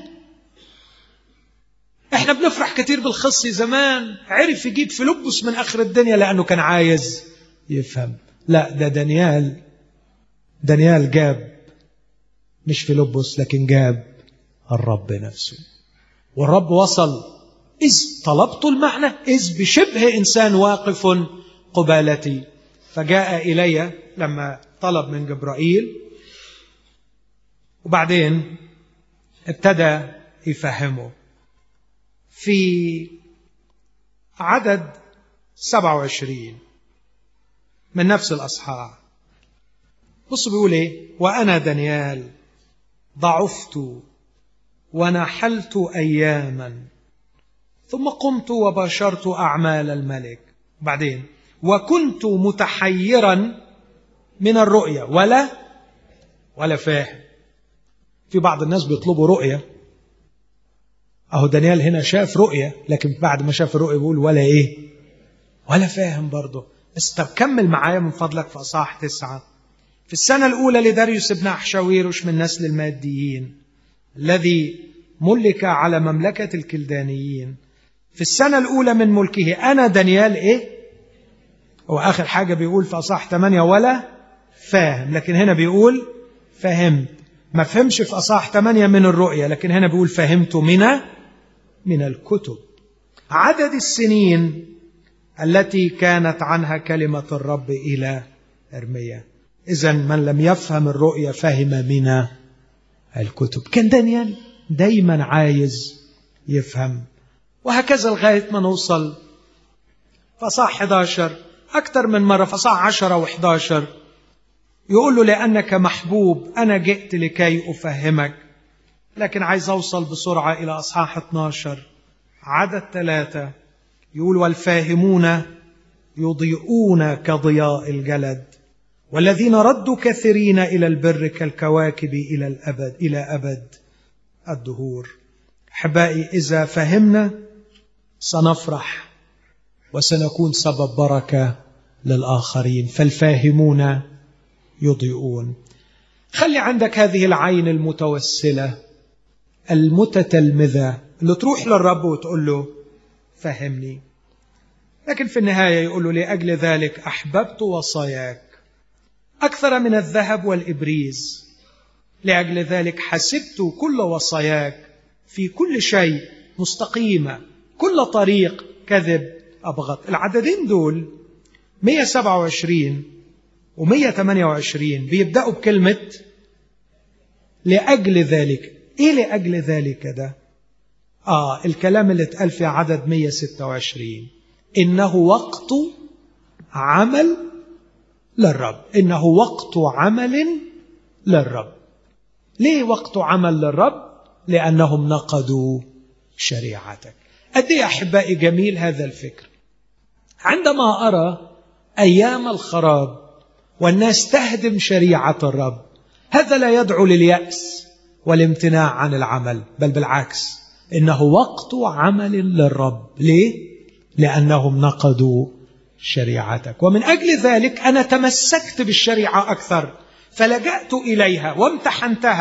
احنا بنفرح كتير بالخصي زمان عرف يجيب فلوبس من اخر الدنيا لانه كان عايز يفهم لا ده دانيال دانيال جاب مش فيلبس لكن جاب الرب نفسه والرب وصل إذ طلبت المعنى إذ بشبه إنسان واقف قبالتي فجاء إلي لما طلب من جبرائيل وبعدين ابتدى يفهمه في عدد 27 من نفس الأصحاح بص بيقول ايه وأنا دانيال ضعفت ونحلت أياما ثم قمت وباشرت أعمال الملك بعدين وكنت متحيرا من الرؤية ولا ولا فاهم في بعض الناس بيطلبوا رؤية أهو دانيال هنا شاف رؤية لكن بعد ما شاف الرؤية بيقول ولا إيه ولا فاهم برضه بس طب كمل معايا من فضلك في أصحاح تسعة في السنة الأولى لداريوس ابن أحشاويروش من نسل الماديين الذي ملك على مملكة الكلدانيين في السنة الأولى من ملكه أنا دانيال إيه؟ هو آخر حاجة بيقول في أصح 8 ولا فاهم لكن هنا بيقول فهمت ما فهمش في أصح 8 من الرؤية لكن هنا بيقول فهمت من من الكتب عدد السنين التي كانت عنها كلمة الرب إلى إرميا إذا من لم يفهم الرؤية فهم من الكتب كان دانيال دايما عايز يفهم وهكذا لغاية ما نوصل فصاح 11 أكثر من مرة فصاح 10 و11 يقول له لأنك محبوب أنا جئت لكي أفهمك لكن عايز أوصل بسرعة إلى أصحاح 12 عدد ثلاثة يقول والفاهمون يضيئون كضياء الجلد والذين ردوا كثيرين إلى البر كالكواكب إلى الأبد إلى أبد الدهور أحبائي إذا فهمنا سنفرح وسنكون سبب بركة للآخرين فالفاهمون يضيئون خلي عندك هذه العين المتوسلة المتتلمذة اللي تروح للرب وتقول له فهمني لكن في النهاية يقول له لأجل ذلك أحببت وصاياك أكثر من الذهب والإبريز لأجل ذلك حسبت كل وصاياك في كل شيء مستقيمة كل طريق كذب أبغض العددين دول 127 و128 بيبدأوا بكلمة لأجل ذلك إيه لأجل ذلك ده آه الكلام اللي اتقال في عدد 126 إنه وقت عمل للرب إنه وقت عمل للرب ليه وقت عمل للرب لأنهم نقضوا شريعتك قد ايه أحبائي جميل هذا الفكر عندما أرى أيام الخراب والناس تهدم شريعة الرب هذا لا يدعو لليأس والامتناع عن العمل بل بالعكس إنه وقت عمل للرب ليه؟ لأنهم نقضوا شريعتك ومن أجل ذلك أنا تمسكت بالشريعة أكثر فلجأت إليها وامتحنتها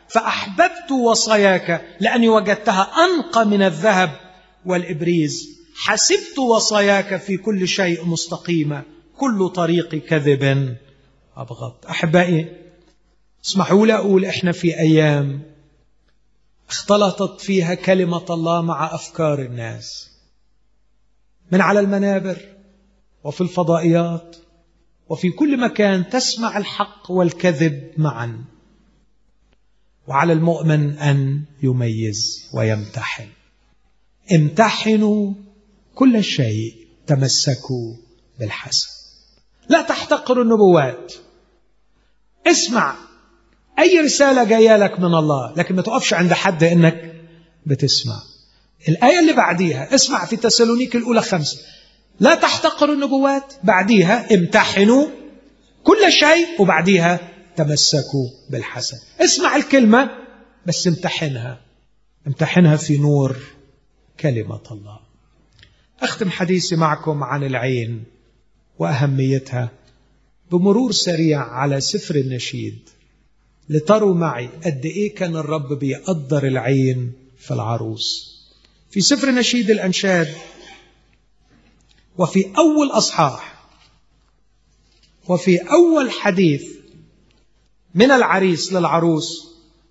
فأحببت وصاياك لأني وجدتها أنقى من الذهب والإبريز حسبت وصاياك في كل شيء مستقيمة كل طريق كذب أبغض أحبائي اسمحوا لي أقول إحنا في أيام اختلطت فيها كلمة الله مع أفكار الناس من على المنابر وفي الفضائيات وفي كل مكان تسمع الحق والكذب معا وعلى المؤمن أن يميز ويمتحن امتحنوا كل شيء تمسكوا بالحسن لا تحتقروا النبوات اسمع أي رسالة جاية لك من الله لكن ما تقفش عند حد إنك بتسمع الآية اللي بعديها اسمع في تسالونيك الأولى خمسة لا تحتقروا النبوات بعديها امتحنوا كل شيء وبعديها تمسكوا بالحسن اسمع الكلمة بس امتحنها امتحنها في نور كلمة الله أختم حديثي معكم عن العين وأهميتها بمرور سريع على سفر النشيد لتروا معي قد إيه كان الرب بيقدر العين في العروس في سفر نشيد الأنشاد وفي أول أصحاح وفي أول حديث من العريس للعروس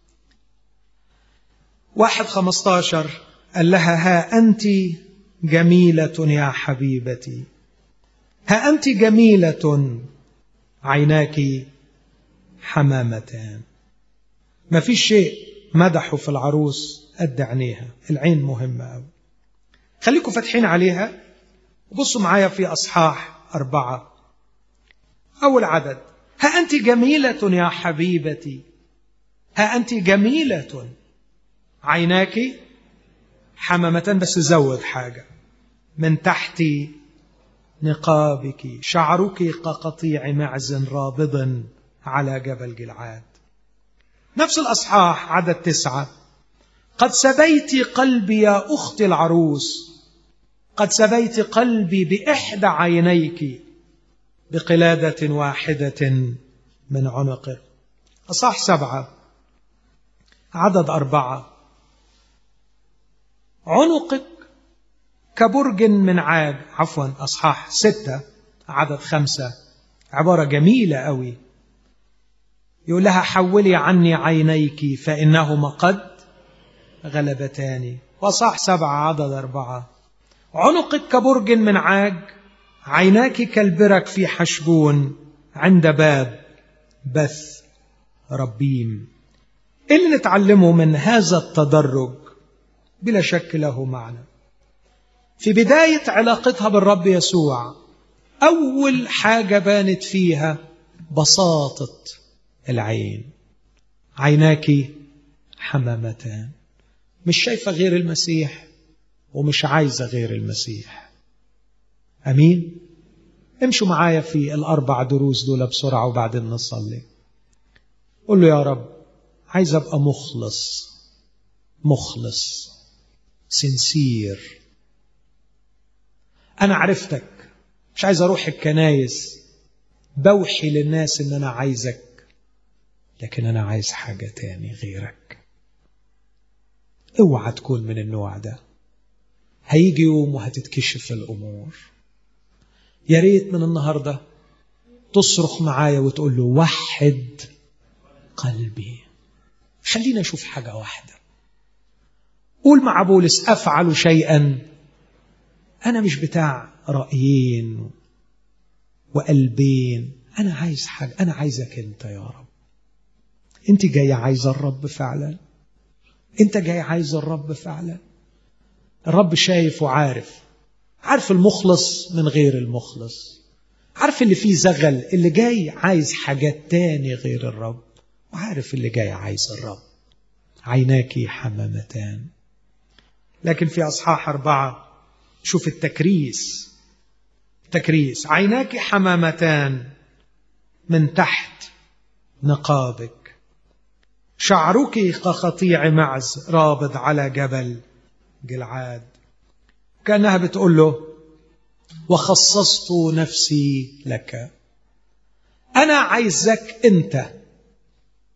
واحد خمستاشر قال لها ها أنت جميلة يا حبيبتي ها أنت جميلة عيناك حمامتان ما في شيء مدحه في العروس قد عينيها العين مهمة أوي خليكم فاتحين عليها بصوا معايا في أصحاح أربعة أول عدد ها أنت جميلة يا حبيبتي ها أنت جميلة عيناك حمامة بس زود حاجة من تحت نقابك شعرك كقطيع معز رابض على جبل جلعاد نفس الأصحاح عدد تسعة قد سبيت قلبي يا أختي العروس قد سبيت قلبي بإحدى عينيك بقلادة واحدة من عنقك أصح سبعة عدد أربعة عنقك كبرج من عاج عفوا أصحاح ستة عدد خمسة عبارة جميلة أوي يقول لها حولي عني عينيك فإنهما قد غلبتاني وصح سبعة عدد أربعة عنقك كبرج من عاج عيناك كالبرك في حشبون عند باب بث ربيم إيه اللي نتعلمه من هذا التدرج بلا شك له معنى في بداية علاقتها بالرب يسوع أول حاجة بانت فيها بساطة العين عيناك حمامتان مش شايفة غير المسيح ومش عايزة غير المسيح أمين امشوا معايا في الأربع دروس دول بسرعة وبعدين نصلي قول له يا رب عايز أبقى مخلص مخلص سنسير أنا عرفتك مش عايز أروح الكنايس بوحي للناس إن أنا عايزك لكن أنا عايز حاجة تاني غيرك اوعى تكون من النوع ده هيجي يوم وهتتكشف الأمور يا ريت من النهاردة تصرخ معايا وتقول له وحد قلبي خلينا أشوف حاجة واحدة قول مع بولس أفعل شيئا أنا مش بتاع رأيين وقلبين أنا عايز حاجة أنا عايزك أنت يا رب أنت جاي عايز الرب فعلا أنت جاي عايز الرب فعلا الرب شايف وعارف عارف المخلص من غير المخلص عارف اللي فيه زغل اللي جاي عايز حاجات تاني غير الرب وعارف اللي جاي عايز الرب عيناك حمامتان لكن في أصحاح أربعة شوف التكريس تكريس عيناك حمامتان من تحت نقابك شعرك كقطيع معز رابض على جبل جلعاد كأنها بتقول له وخصصت نفسي لك أنا عايزك أنت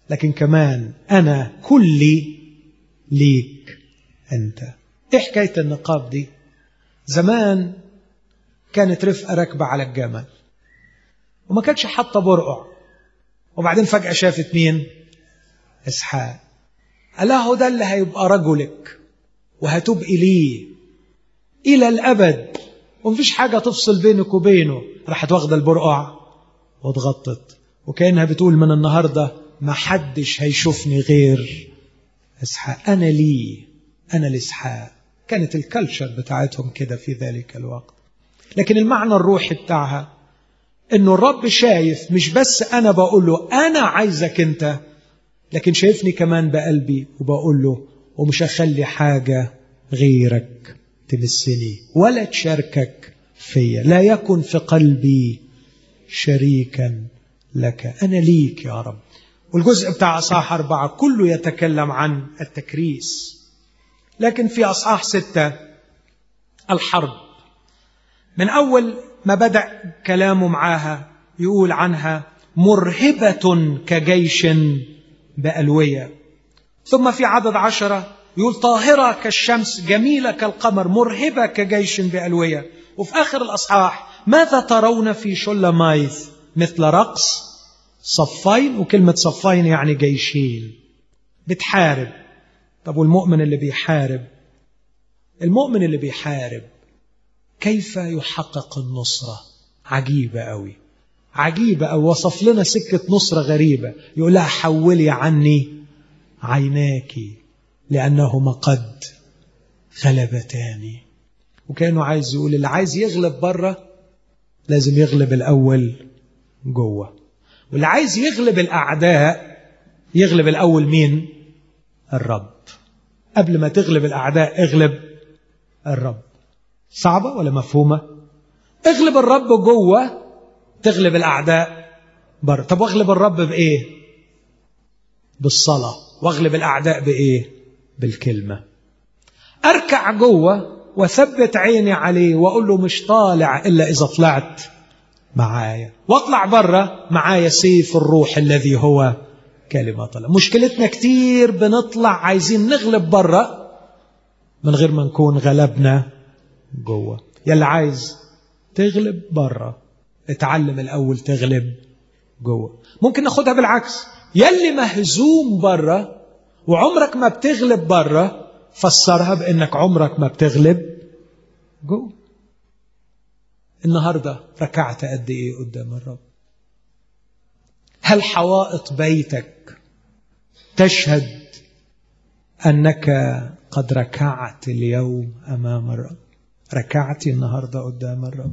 لكن كمان أنا كلي ليك أنت إيه حكاية النقاب دي زمان كانت رفقة راكبة على الجمل وما كانتش حاطة برقع وبعدين فجأة شافت مين إسحاق قال لها هو ده اللي هيبقى رجلك وهتبقي ليه إلى الأبد ومفيش حاجة تفصل بينك وبينه راحت واخدة البرقع واتغطت وكأنها بتقول من النهاردة ما حدش هيشوفني غير إسحاق أنا ليه أنا لإسحاق كانت الكالتشر بتاعتهم كده في ذلك الوقت لكن المعنى الروحي بتاعها انه الرب شايف مش بس انا بقول له انا عايزك انت لكن شايفني كمان بقلبي وبقول له ومش هخلي حاجة غيرك تمسني ولا تشاركك فيا لا يكن في قلبي شريكا لك أنا ليك يا رب والجزء بتاع أصحاح أربعة كله يتكلم عن التكريس لكن في أصحاح ستة الحرب من أول ما بدأ كلامه معاها يقول عنها مرهبة كجيش بألوية ثم في عدد عشرة يقول طاهرة كالشمس جميلة كالقمر مرهبة كجيش بألوية وفي آخر الأصحاح ماذا ترون في شلمايث مثل رقص صفين وكلمة صفين يعني جيشين بتحارب طب والمؤمن اللي بيحارب المؤمن اللي بيحارب كيف يحقق النصرة عجيبة قوي عجيبة أو وصف لنا سكة نصرة غريبة يقول لها حولي عني عيناك لأنهما قد غلبتاني وكأنه عايز يقول اللي عايز يغلب بره لازم يغلب الأول جوه واللي عايز يغلب الأعداء يغلب الأول مين الرب قبل ما تغلب الأعداء اغلب الرب صعبة ولا مفهومة اغلب الرب جوه تغلب الأعداء بره طب واغلب الرب بإيه بالصلاة واغلب الأعداء بإيه بالكلمة أركع جوه وثبت عيني عليه وأقول له مش طالع إلا إذا طلعت معايا واطلع بره معايا سيف الروح الذي هو كلمة الله مشكلتنا كتير بنطلع عايزين نغلب بره من غير ما نكون غلبنا جوه يلي عايز تغلب بره اتعلم الأول تغلب جوه ممكن ناخدها بالعكس يلي مهزوم بره وعمرك ما بتغلب بره فسرها بانك عمرك ما بتغلب جوه النهارده ركعت قد ايه قدام الرب هل حوائط بيتك تشهد انك قد ركعت اليوم امام الرب ركعت النهارده قدام الرب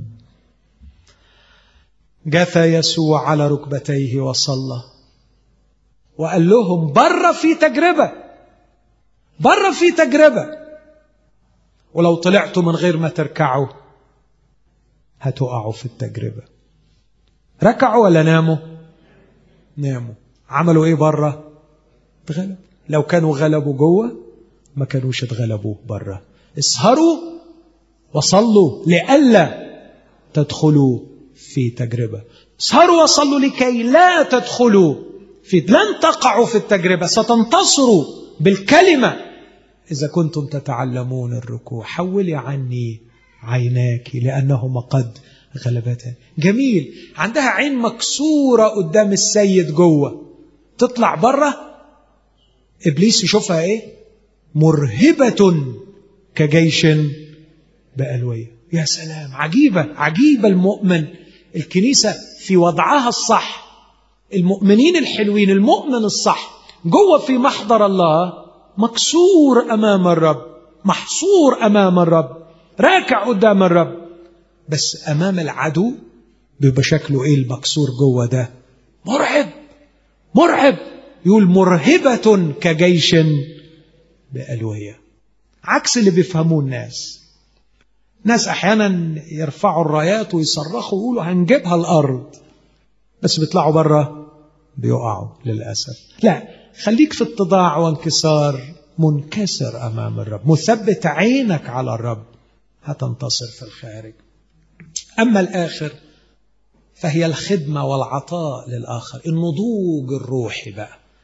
جثى يسوع على ركبتيه وصلى وقال لهم بره في تجربه بره في تجربه ولو طلعتوا من غير ما تركعوا هتقعوا في التجربه ركعوا ولا ناموا ناموا عملوا ايه بره اتغلبوا لو كانوا غلبوا جوه ما كانوش اتغلبوا بره اسهروا وصلوا لئلا تدخلوا في تجربة اسهروا وصلوا لكي لا تدخلوا في لن تقعوا في التجربة ستنتصروا بالكلمة إذا كنتم تتعلمون الركوع حولي عني عيناك لأنهما قد غلبتان جميل عندها عين مكسورة قدام السيد جوه تطلع بره إبليس يشوفها إيه مرهبة كجيش بألوية يا سلام عجيبة عجيبة المؤمن الكنيسة في وضعها الصح المؤمنين الحلوين المؤمن الصح جوه في محضر الله مكسور أمام الرب محصور أمام الرب راكع قدام الرب بس أمام العدو بيبقى شكله إيه المكسور جوه ده مرعب مرعب يقول مرهبة كجيش بألوية عكس اللي بيفهموه الناس ناس احيانا يرفعوا الرايات ويصرخوا ويقولوا هنجيبها الارض بس بيطلعوا بره بيقعوا للاسف لا خليك في اتضاع وانكسار منكسر امام الرب مثبت عينك على الرب هتنتصر في الخارج اما الاخر فهي الخدمه والعطاء للاخر النضوج الروحي بقى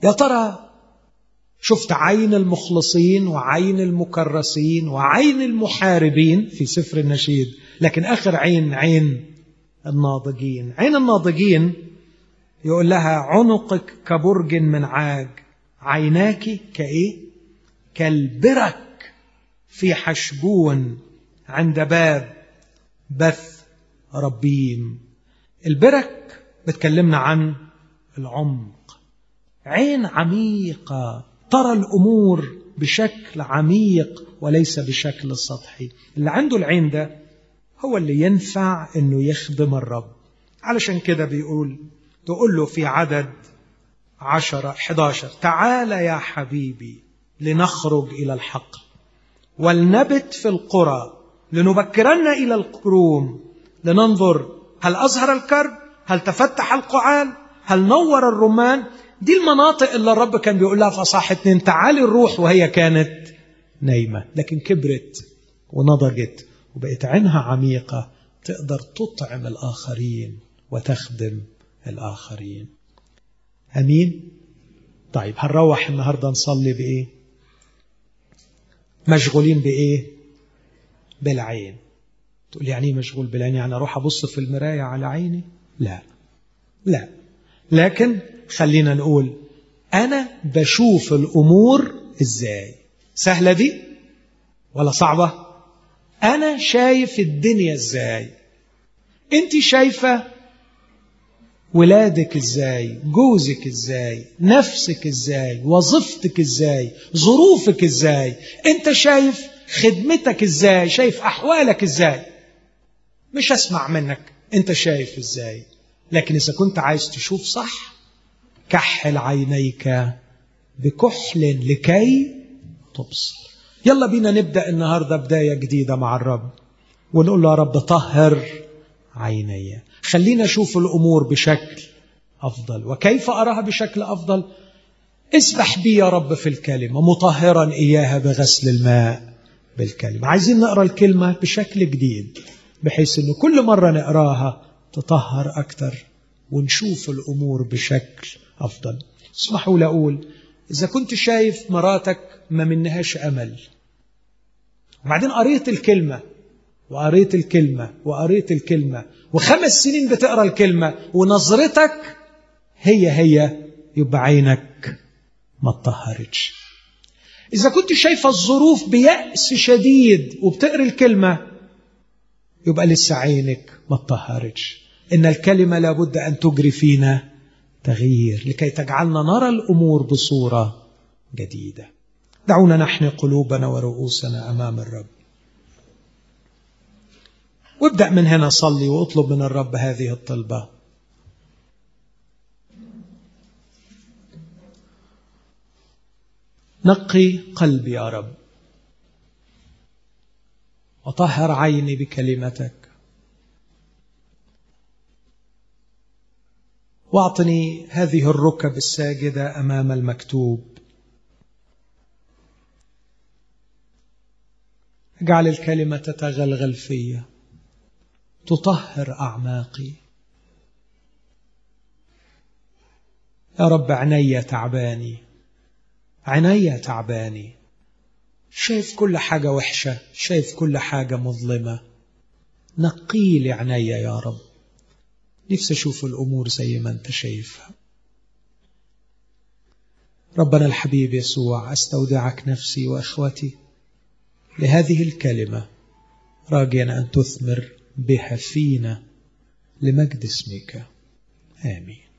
يا ترى شفت عين المخلصين وعين المكرسين وعين المحاربين في سفر النشيد لكن آخر عين عين الناضجين عين الناضجين يقول لها عنقك كبرج من عاج عيناك كايه كالبرك في حشبون عند باب بث ربيم البرك بتكلمنا عن العمق عين عميقة ترى الأمور بشكل عميق وليس بشكل سطحي اللي عنده العين ده هو اللي ينفع انه يخدم الرب علشان كده بيقول تقول له في عدد عشرة 11 تعال يا حبيبي لنخرج إلى الحق ولنبت في القرى لنبكرن إلى الكروم لننظر هل أظهر الكرب هل تفتح القعال هل نور الرمان دي المناطق اللي الرب كان بيقول لها في أصحاح اتنين تعالي الروح وهي كانت نايمة لكن كبرت ونضجت وبقت عينها عميقة تقدر تطعم الآخرين وتخدم الآخرين أمين طيب هنروح النهاردة نصلي بإيه مشغولين بإيه بالعين تقول يعني ايه مشغول بالعين يعني اروح ابص في المرايه على عيني لا لا لكن خلينا نقول انا بشوف الامور ازاي سهله دي ولا صعبه انا شايف الدنيا ازاي انت شايفه ولادك ازاي جوزك ازاي نفسك ازاي وظيفتك ازاي ظروفك ازاي انت شايف خدمتك ازاي شايف احوالك ازاي مش اسمع منك انت شايف ازاي لكن اذا كنت عايز تشوف صح كحل عينيك بكحل لكي تبصر يلا بينا نبدا النهارده بدايه جديده مع الرب ونقول له يا رب طهر عيني خلينا اشوف الامور بشكل افضل وكيف اراها بشكل افضل اسبح بي يا رب في الكلمه مطهرا اياها بغسل الماء بالكلمه عايزين نقرا الكلمه بشكل جديد بحيث انه كل مره نقراها تطهر اكتر ونشوف الامور بشكل افضل اسمحوا لي اقول اذا كنت شايف مراتك ما منهاش امل وبعدين قريت الكلمه وقريت الكلمه وقريت الكلمه وخمس سنين بتقرا الكلمه ونظرتك هي هي يبقى عينك ما اتطهرتش اذا كنت شايفه الظروف بيأس شديد وبتقرا الكلمه يبقى لسه عينك ما اتطهرتش ان الكلمه لابد ان تجري فينا تغيير لكي تجعلنا نرى الامور بصوره جديده دعونا نحن قلوبنا ورؤوسنا امام الرب وابدا من هنا صلي واطلب من الرب هذه الطلبه نقي قلبي يا رب وطهر عيني بكلمتك واعطني هذه الركب الساجده امام المكتوب اجعل الكلمه تتغلغل في تطهر اعماقي يا رب عيني تعباني عيني تعباني شايف كل حاجة وحشة شايف كل حاجة مظلمة نقي لي عيني يا رب نفسي أشوف الأمور زي ما أنت شايفها ربنا الحبيب يسوع أستودعك نفسي وإخوتي لهذه الكلمة راجيا أن تثمر بها فينا لمجد اسمك آمين